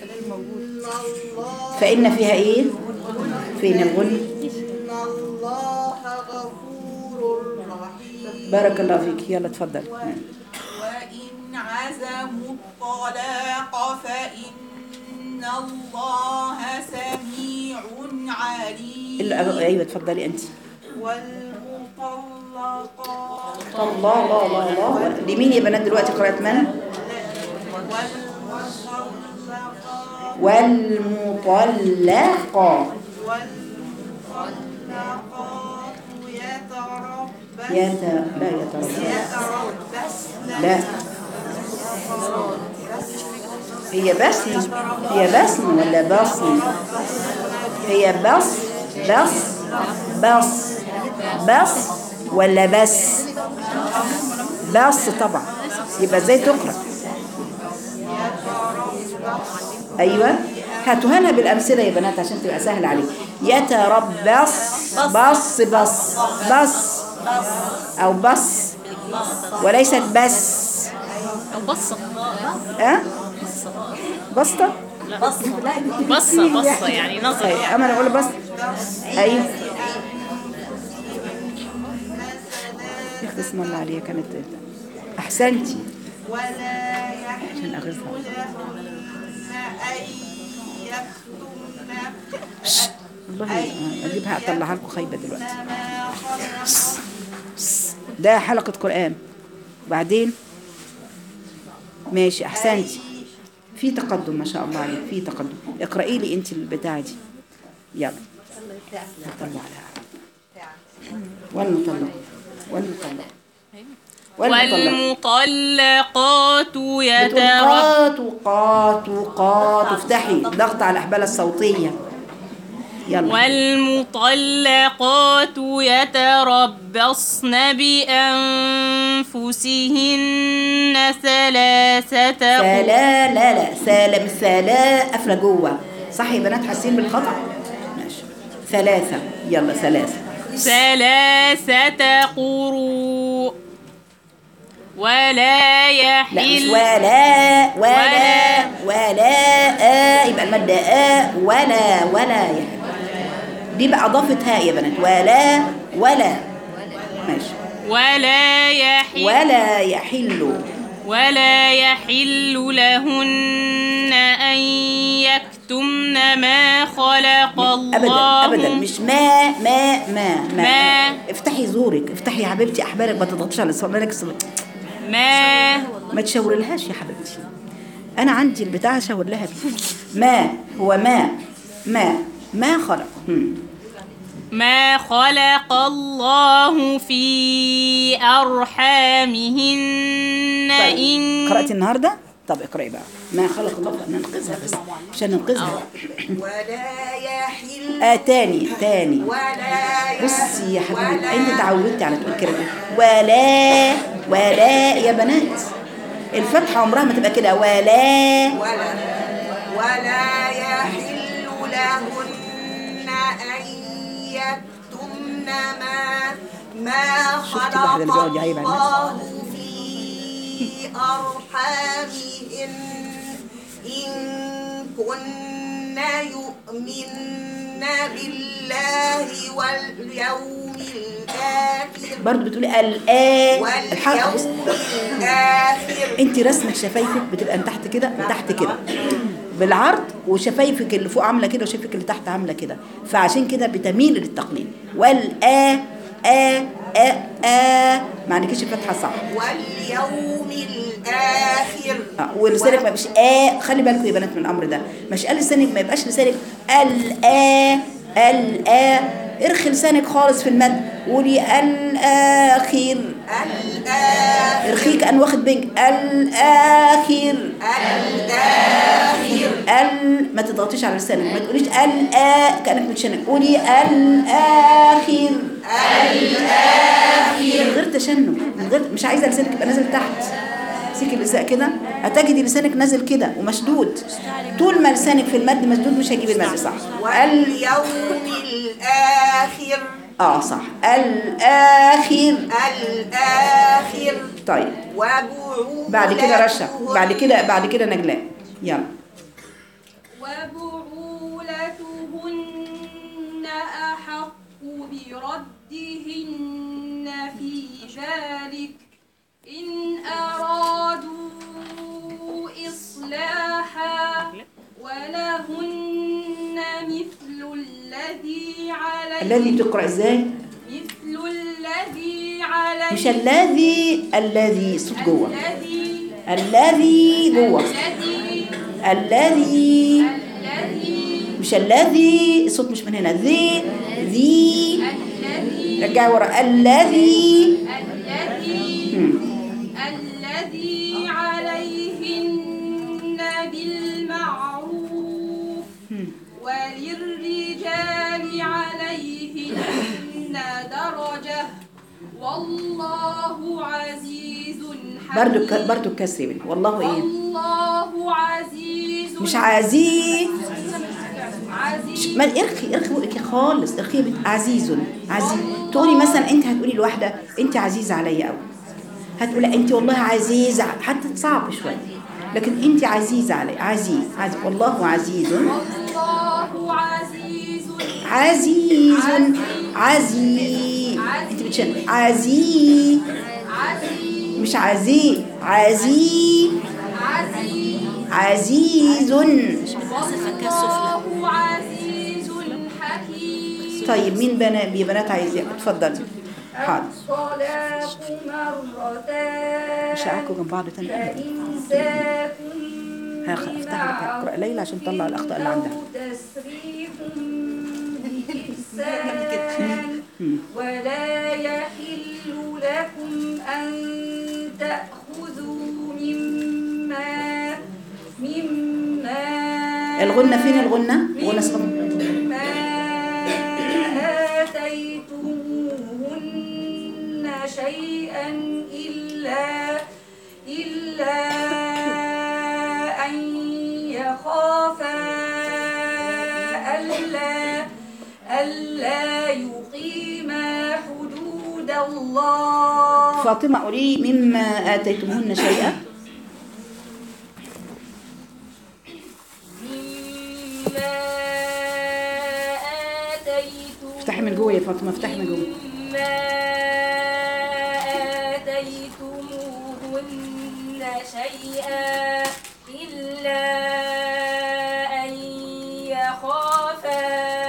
فإن الله فإن فيها ايه فين الغن إن الله غفور رحيم بارك الله فيك يلا اتفضل وإن عزموا الطلاق فإن الله سميع عليم ال- ايوه اتفضلي انت والمطلقات الله الله الله الله لمين يا بنات دلوقتي قراءة من والمطلقات والمطلقات والمطلقات يتربصن يت لا يتربص يتربصن لا هي بسم هي بسم ولا بصم هي بص بص بص بص ولا بس بص طبعا يبقى ازاي تقرا ايوه هاتوها لنا بالامثله يا بنات عشان تبقى سهل عليك يتربص بص بص بص او بص وليست بس أو بصة ها بسطة بصة بصة يعني نظر طيب يعني اما انا اقول بس ايوه يا اختي اسم الله عليها كانت احسنتي ولا يحل عشان اغيظها لهن أن يكتمن والله آه، اجيبها اطلعها لكم خايبه دلوقتي ما خلق ده حلقه قران وبعدين ماشي احسنتي في تقدم ما شاء الله عليك في تقدم اقراي لي انت البتاعه دي يلا طلع عليها والمطلق والمطلق والمطلق والمطلقات يتربصن قات وقات وقات افتحي ضغط على الأحبال الصوتية يلا والمطلقات يتربصن بأنفسهن ثلاثة قروء سلا لا لا سلا مش سلا قافله جوه صح يا بنات حاسين بالخطا ماشي ثلاثه يلا ثلاثه ثلاثة قروء ولا لا مش يحل ولا ولا ولا. ولا آ يبقى المادة آ ولا ولا يحل دي بقى أضافت هاء يا بنات ولا ولا ماشي ولا يحل ولا يحل ولا يحل لهن أن يكتمن ما خلق الله أبدا أبدا مش ما ما ما ما, ما. افتحي زورك افتحي يا حبيبتي أحبالك ما تضغطيش على صبرك ما ما تشاورلهاش يا حبيبتي أنا عندي البتاع أشاور لها بيه ما هو ما ما ما خلق هم. ما خلق الله في أرحامهن إن قرأتي النهاردة؟ طب اقرأي بقى ما خلق الله ننقذها بس عشان ننقذها ولا يحل آه تاني تاني ولا بصي يا حبيبتي انت اتعودتي على تقول كده ولا ولا يا بنات الفتحة عمرها ما تبقى كده ولا ولا ولا يحل لهن أن يكتمن ما ما شفتي خلق الواحد اللي بيقعد يعيب على الناس؟ الله في أرحامهن إن كن يؤمن بالله واليوم الآخر برضو بتقولي الآ الحق بص واليوم الآخر انت رسمك شفايفك بتبقى من تحت كده وتحت كده بالعرض وشفايفك اللي فوق عامله كده وشفايفك اللي تحت عامله كده فعشان كده بتميل للتقليل والآ آ آ آ ما عندكيش فتحه صح واليوم الآخر آه، ولسانك ما يبقاش آ خلي بالكم يا بنات من الامر ده مش قال لسانك ما يبقاش لسانك الآ الآ ارخي لسانك خالص في المد قولي الآخر الآخر ارخيك ان واخد بنج الآخر الآخر ال ما تضغطيش على لسانك ما تقوليش الآ كأنك متشنج قولي الآخر الآخر من غير تشنج من غير مش عايزة لسانك يبقى نازل تحت سيكي اللسان كده هتجدي لسانك نازل كده ومشدود طول ما لسانك في المد مسدود مش هيجيب المد صح ال واليوم الآخر اه صح الآخر الآخر طيب وبعولتهن بعد كده رشا بعد كده بعد كده نجلاء يلا وبعولتهن أحق بردهن في ذلك إن أرادوا إصلاحا ولهن مثل الذي عليه الذي تقرأ ازاي مثل الذي عليه مش الذي الذي صوت جوه الذي الذي جوه الذي الذي الذي مش الذي الصوت مش من هنا ذي ذي الذي رجعي ورا الذي الذي مم. الذي عليهن بالمعروف وللرجال عليهن درجة والله عزيز برضو ك- حكيم برضو الكسر يا بنت. والله ايه والله عزيز مش عزيز عزيز ما ارخي ارخي بقك خالص ارخي يا بنت عزيز عزيز تقولي مثلا انت هتقولي لواحده انت عزيزه عليا قوي هتقولي انت والله عزيزه حتى صعب شويه لكن انت عزيزه علي عزيز عزيز والله عزيز والله عزيز عزيز عزيز انت بتشن عزيز عزيز مش عزيز عزيز عزيز عزيز والله عزيز حكيم طيب مين بنا يا بنات عايزين اتفضلي حاضر الطلاق مرتان مش هقعدكم جنب بعض تاني أبداً. فإمساك هاخ- افتح لك اقرا ليلى عشان تطلع الاخطاء اللي عندها أو تسريح بإحسان ولا يحل لكم أن تأخذوا مما مما الغنة فين الغنة؟ غنة اسمها مما شيئا إلا إلا أن يخافا ألا ألا يقيما حدود الله فاطمة قولي لي مما آتيتموهن شيئا مما آتيتم افتحي من جوه يا فاطمة افتحي من جوه مما آتيتموهن شيئا إلا أن يخافا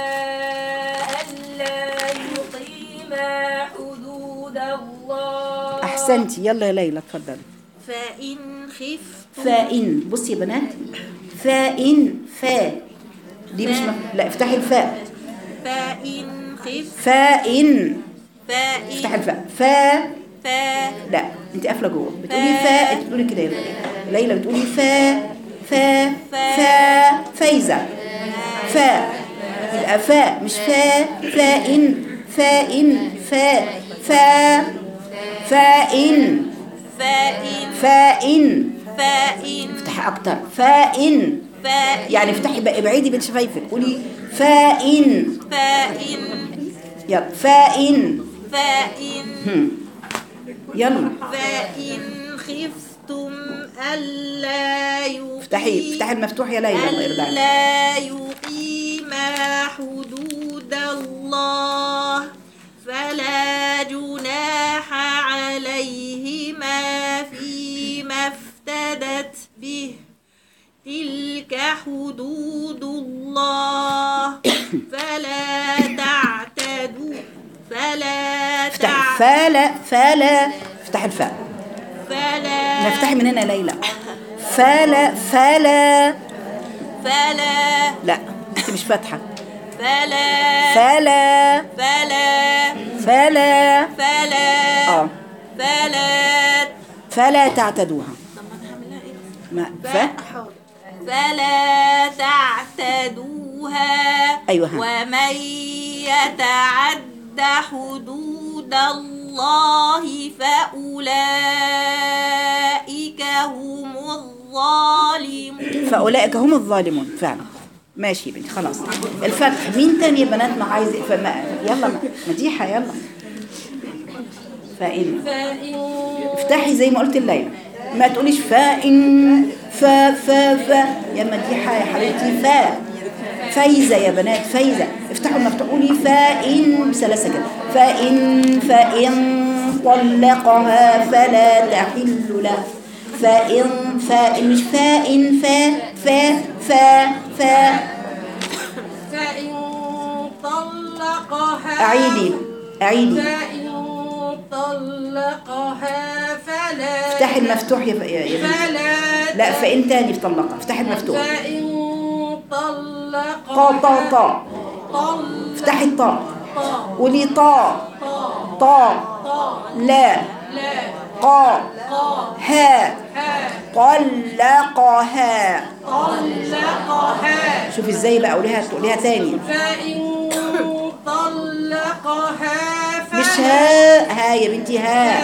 ألا يقيما حدود الله أحسنتي يلا يا ليلى اتفضلي فإن خفتم فإن بصي يا بنات فإن فا دي مش مف... لا افتحي الفاء فإن خفتم فإن فإن افتحي الفاء فا فا لا انت قافله جوه بتقولي فا انت بتقولي كده يا ليلى بتقولي فا فا فا فايزه فا يبقى فا مش فا فائن فائن فا فا فائن فإن فائن فإن افتحي اكتر فائن فإن يعني افتحي بقى ابعدي بين شفايفك قولي فائن فإن يلا فائن فإن هم. يلا فإن خفتم ألا يقيم افتحي افتحي المفتوح يا ليلى الله يرضى عليك ألا يقيما حدود الله فلا جناح عليهما فيما افتدت به تلك حدود الله فلا تعتدوا فلا افتحي تع... فلا فلا افتحي الفاء فلا نفتحي من هنا يا ليلى فلا فلا فلا لا انت مش فاتحه فلا فلا فلا فلا فلا اه فلا فلا تعتدوها ما ف فلا تعتدوها أيوة. ومن يتعد حدود الله فأولئك هم الظالمون فاولئك هم الظالمون فعلا ماشي يا بنتي خلاص الفتح مين تاني يا بنات ما عايز فما يلا ما- مديحه يلا فإن افتحي زي ما قلت الليلة ما تقوليش فإن فا فا فا يا مديحة يا حبيبتي فا فايزة يا بنات فايزة افتحوا المفتوح قولي فإن بسلاسة كده فإن فإن طلقها فلا تحل له فإن فإن مش فإن فا فا فا فا فإن طلقها أعيدي أعيدي فإن طلقها فلا افتحي المفتوح يا يا يا بنتي فلا لا فإن تاني بطلقها افتحي المفتوح فإن طلقها طا طا طا طل افتحي الطاء طا قولي طا طا طا طا لا لا قا قا ها ها طلقها طلقها شوفي ازاي بقى قوليها قوليها تاني فإن طلقها فلا مش ها ها يا بنتي ها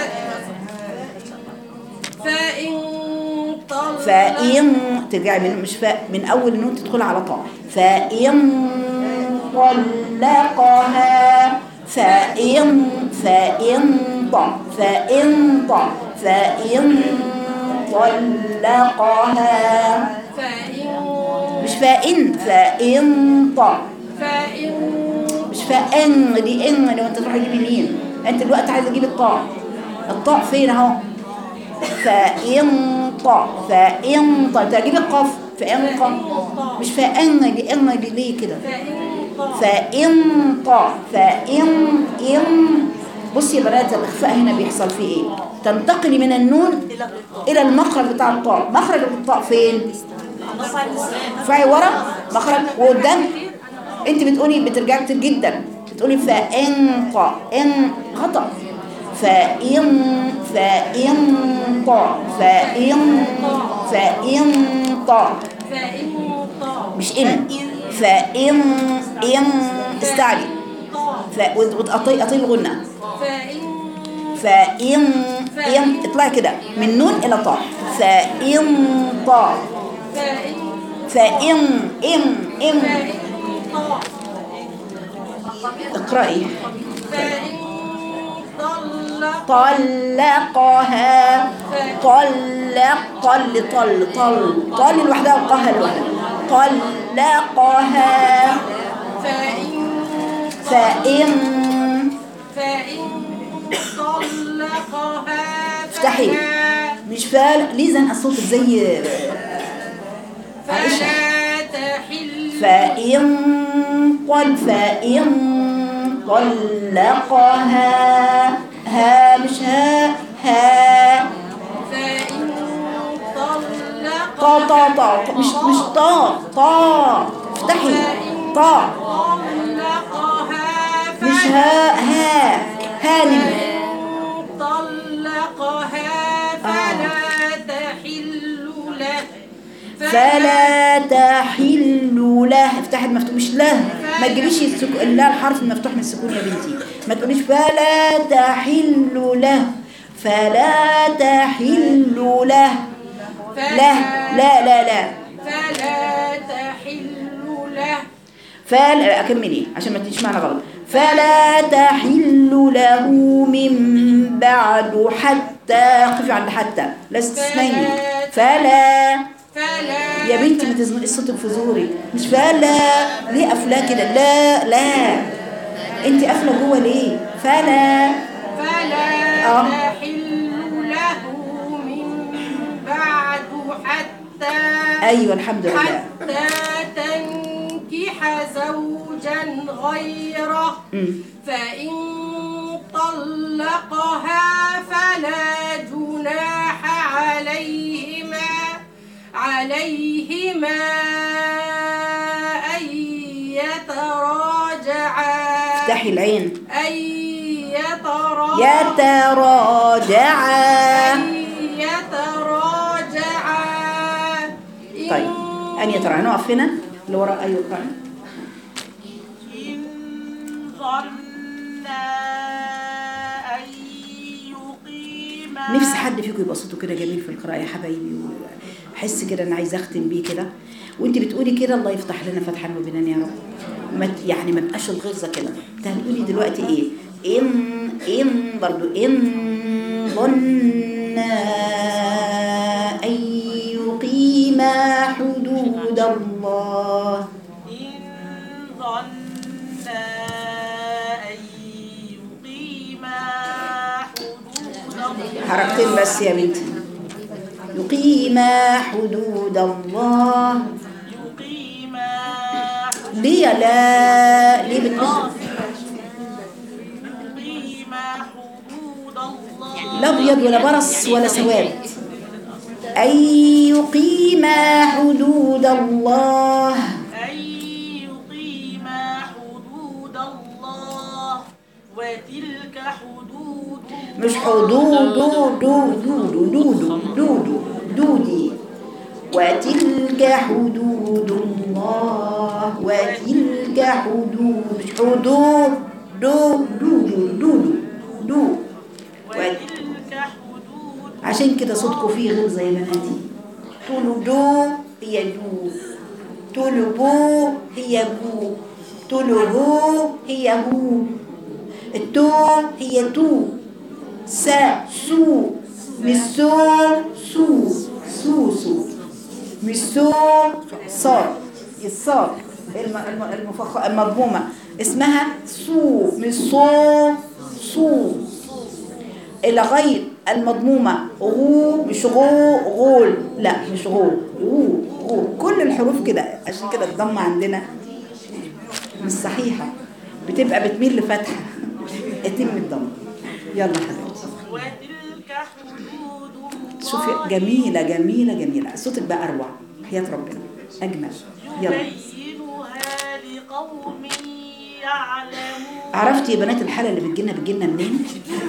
فإن طلق فإن ترجعي من مش فا من أول النون تدخل على طاء فإن طلقها فإن فإن طا فإن طا فإن طلقها فإن مش فإن فإن طا فإن مش فإن دي إن لو أنت تروح تجيبي مين أنت دلوقتي عايزة تجيبي الطاء الطاء فين أهو فإن طا فإن طا تجيبي القاف فإن قا مش فإن دي إن دي ليه كده فإن طا فإن إن بصي يا بنات الإخفاء هنا بيحصل فيه إيه تنتقلي من النون إلى المخرج بتاع الطاء مخرج الطاء فين ارفعي ورا مخرج وقدام انت بتقولي بترجعي كتير جدا بتقولي فإن طا إن خطأ فإن فإن طا فإن فإن طا فإن طا مش إن فإن إن استعلي ف وتقطي قطي الغنة فإن فإن إن اطلعي كده من نون إلى طاء فإن طاء فإن فإن إن إن فإن طاع اقرأي فإن طلق طلقها طلق طل طل طل طل لوحدها وقها لوحدها طلقها فإن فإن فإن طلقها افتحي فلا مش فال ليه زنقة صوتك زي عائشة فلا تحل فإن قل فإن طلقها ها مش ها ها فإن طلق طا طا طا مش مش طا طا افتحي طا طلقها مش ها ها هانم فإن طلقها فلا تحل له فلا تحل له افتحي المفتوح مش له ما تجيبيش السكو... لا الحرف المفتوح من السكون يا بنتي ما تقوليش فلا تحل له فلا تحل له لا لا لا لا فلا تحل له فلا لا، اكملي عشان ما تجيش معنا غلط فلا تحل له من بعد حتى قفي عند حتى لا استثنيني فلا فلا يا بنتي ما تزنقي الصوت في زوري مش فلا ليه قافلاه كده لا لا انت قافله جوه ليه فلا فلا آه. تحل له من بعد حتى ايوه الحمد لله حتى تنكح زوجا غيره مم. فإن طلقها فلا جناح عليهما عليهما أن يتراجعا افتحي العين أن يتراجعا يتراجعا أن يتراجعا إن طيب ان يتراجعا نقف هنا اللي ورا ايوه اقرأي. إن ظنا أن يقيما نفسي حد فيكم يبقى صوته كده جميل في القراءة يا حبايبي وحس كده انا عايزه اختم بيه كده وانت بتقولي كده الله يفتح لنا فتحا وبنان يا رب ما ت- يعني ما تبقاش الغلظه كده انت هتقولي دلوقتي ايه ان ان برضو ان ظنا ان يقيما حدود الله إن ظنا أن يقيما حدود الله حركتين بس يا بنتي يقيما حدود الله يقيما حدود ليه لا ليه بتقول يقيما حدود الله لا ابيض ولا برص ولا سواد أن يقيما حدود الله أن يقيما حدود الله وتلك حدود مش حدود دو دو دو دو دو دو دو دودي وتلك حدود الله وتلك حدود مش حدود دو دو دو دو دو وتلك حدود عشان كده صوتكم فيه غلظة يا بناتي تقولوا دو هي دو تقولوا بو هي بو تقولوا هو هي هو التو هي تو سا سو مش سو سو سو سو مش سو صاد الصاد الم- الم- المفخ المضمومة اسمها سو مش صو سو الغير المضمومة غو مش غو غول لا مش غو غو غو كل الحروف كده عشان كده الضمة عندنا مش صحيحة بتبقى بتميل لفتحة اتم الضمة يلا حبيبتي وتلك حدود الله شوفي جميلة جميلة جميلة صوتك بقى أروع حياة ربنا أجمل يلا يبينها لقوم يعلمون عرفتي يا بنات الحالة اللي بتجينا بتجينا منين؟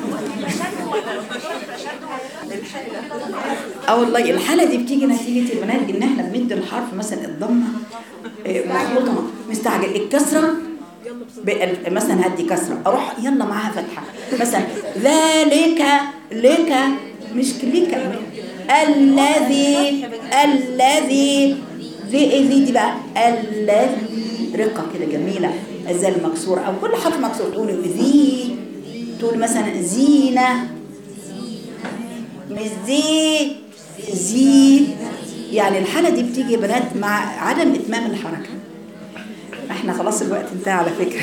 اه والله الحالة دي بتيجي نتيجة يا بنات ان احنا بندي الحرف مثلا الضمة آه، مخلوطة مستعجل الكسرة بال- مثلا هدي كسرة اروح يلا معاها فتحة مثلا ذلك لك مش لك الذي الذي ذي ذي دي بقى الذي رقة كده جميلة الزال مكسور او كل حرف مكسور تقول ذي تقول مثلا زينة مش زي زي يعني الحالة دي بتيجي يا بنات مع عدم إتمام الحركة احنا خلاص الوقت انتهى على فكرة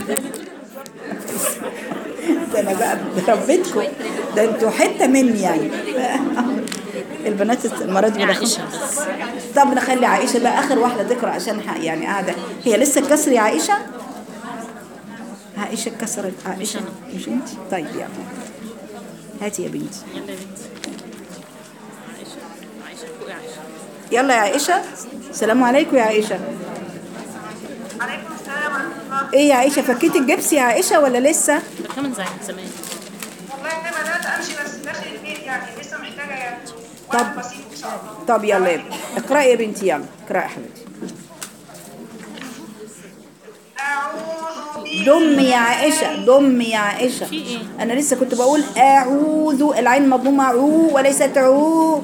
ده انا بقى بربيتكم ده انتوا حتة مني يعني البنات المرة دي عائشة طب نخلي عائشة بقى آخر واحدة تقرأ عشان ح- يعني قاعدة هي لسه الكسر يا عائشة؟ عائشة اتكسرت عائشة مش انت؟ طيب يلا هاتي يا بنتي يلا يا بنتي عائشة عائشة فوقي عائشة يلا يا عائشة السلام عليكم يا عائشة عليكم السلام ورحمة الله ايه يا عائشة فكيتي الجبس يا عائشة ولا لسه؟ ده كمان زي زمان والله أنا بدأت أمشي بس داخل البيت يعني لسه محتاجة يعني طب. وقت بسيط إن شاء الله طب يلا يا بنتي اقرأي يا بنتي يلا اقرأي يا حبيبتي أعوذ بالله ضم يا عائشة ضم يا عائشة في ايه؟ أنا لسه كنت بقول أعوذ العين مضمومة عو وليست عو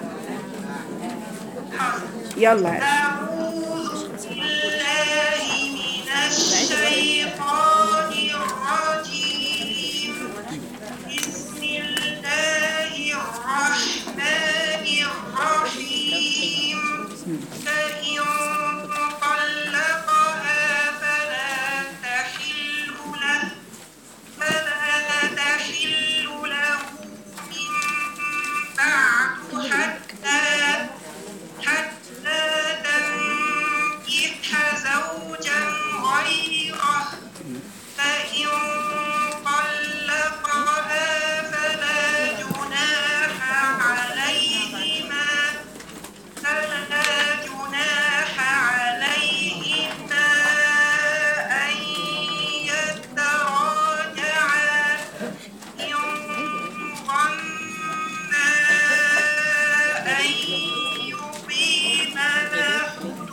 يلا يا عائشة. أعوذ بالله من الشيطان الرجيم بسم الله الرحمن الرحيم فإن طلقها فلا تحل له فلا تحل له من بعد حتى حتى تنكح زوجا غيره فإن طلقها فلا جناح عليهما فلا جناح عليهما أن يتراجعا إن ظنا أن يقيما حدود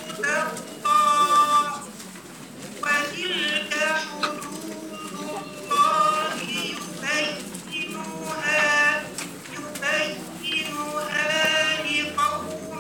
الله وتلك حدود الله يبينها يبينها لقوم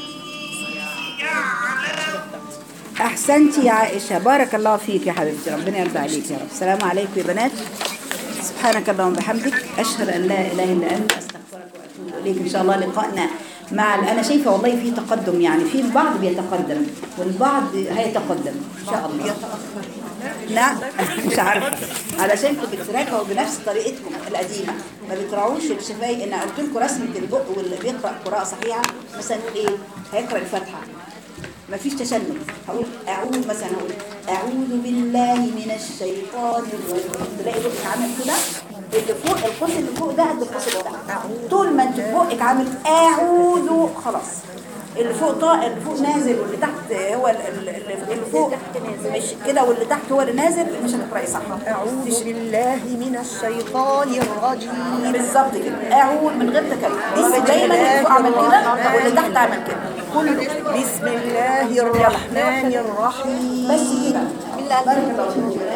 يعلمون أحسنتي يا عائشة بارك الله فيك يا حبيبتي ربنا يرضى عليك يا رب السلام عليكم يا بنات سبحانك اللهم وبحمدك أشهد أن لا إله إلا أنت أستغفرك وأتوب إليك إن شاء الله لقائنا مع أنا شايفة والله في تقدم يعني في البعض بيتقدم والبعض هيتقدم إن شاء الله لا مش عارفة علشانكم بتراجعوا بنفس طريقتكم القديمة ما بتراعوش الشفاي أنا قلت لكم رسمة البق واللي بيقرأ قراءة صحيحة مثلا يقول إيه هيقرأ الفاتحة ما فيش تشنج هقول اعوذ مثلا هقول اعوذ بالله من الشيطان الرجيم تلاقي بقك عامل كده اللي فوق القوس اللي فوق ده قد القوس اللي تحت طول ما انت بقك عامل اعوذ خلاص اللي فوق طا اللي فوق نازل واللي تحت هو ال- ال- اللي اللي فوق مش كده واللي تحت هو اللي نازل مش هتقراي صح أعوذ بالله من الشيطان الرجيم بالظبط كده اعوذ من غير تكلم دايما اللي فوق عمل كده واللي تحت عمل كده كله بسم الله الرحمن الرحيم بس كده بارك الله فيك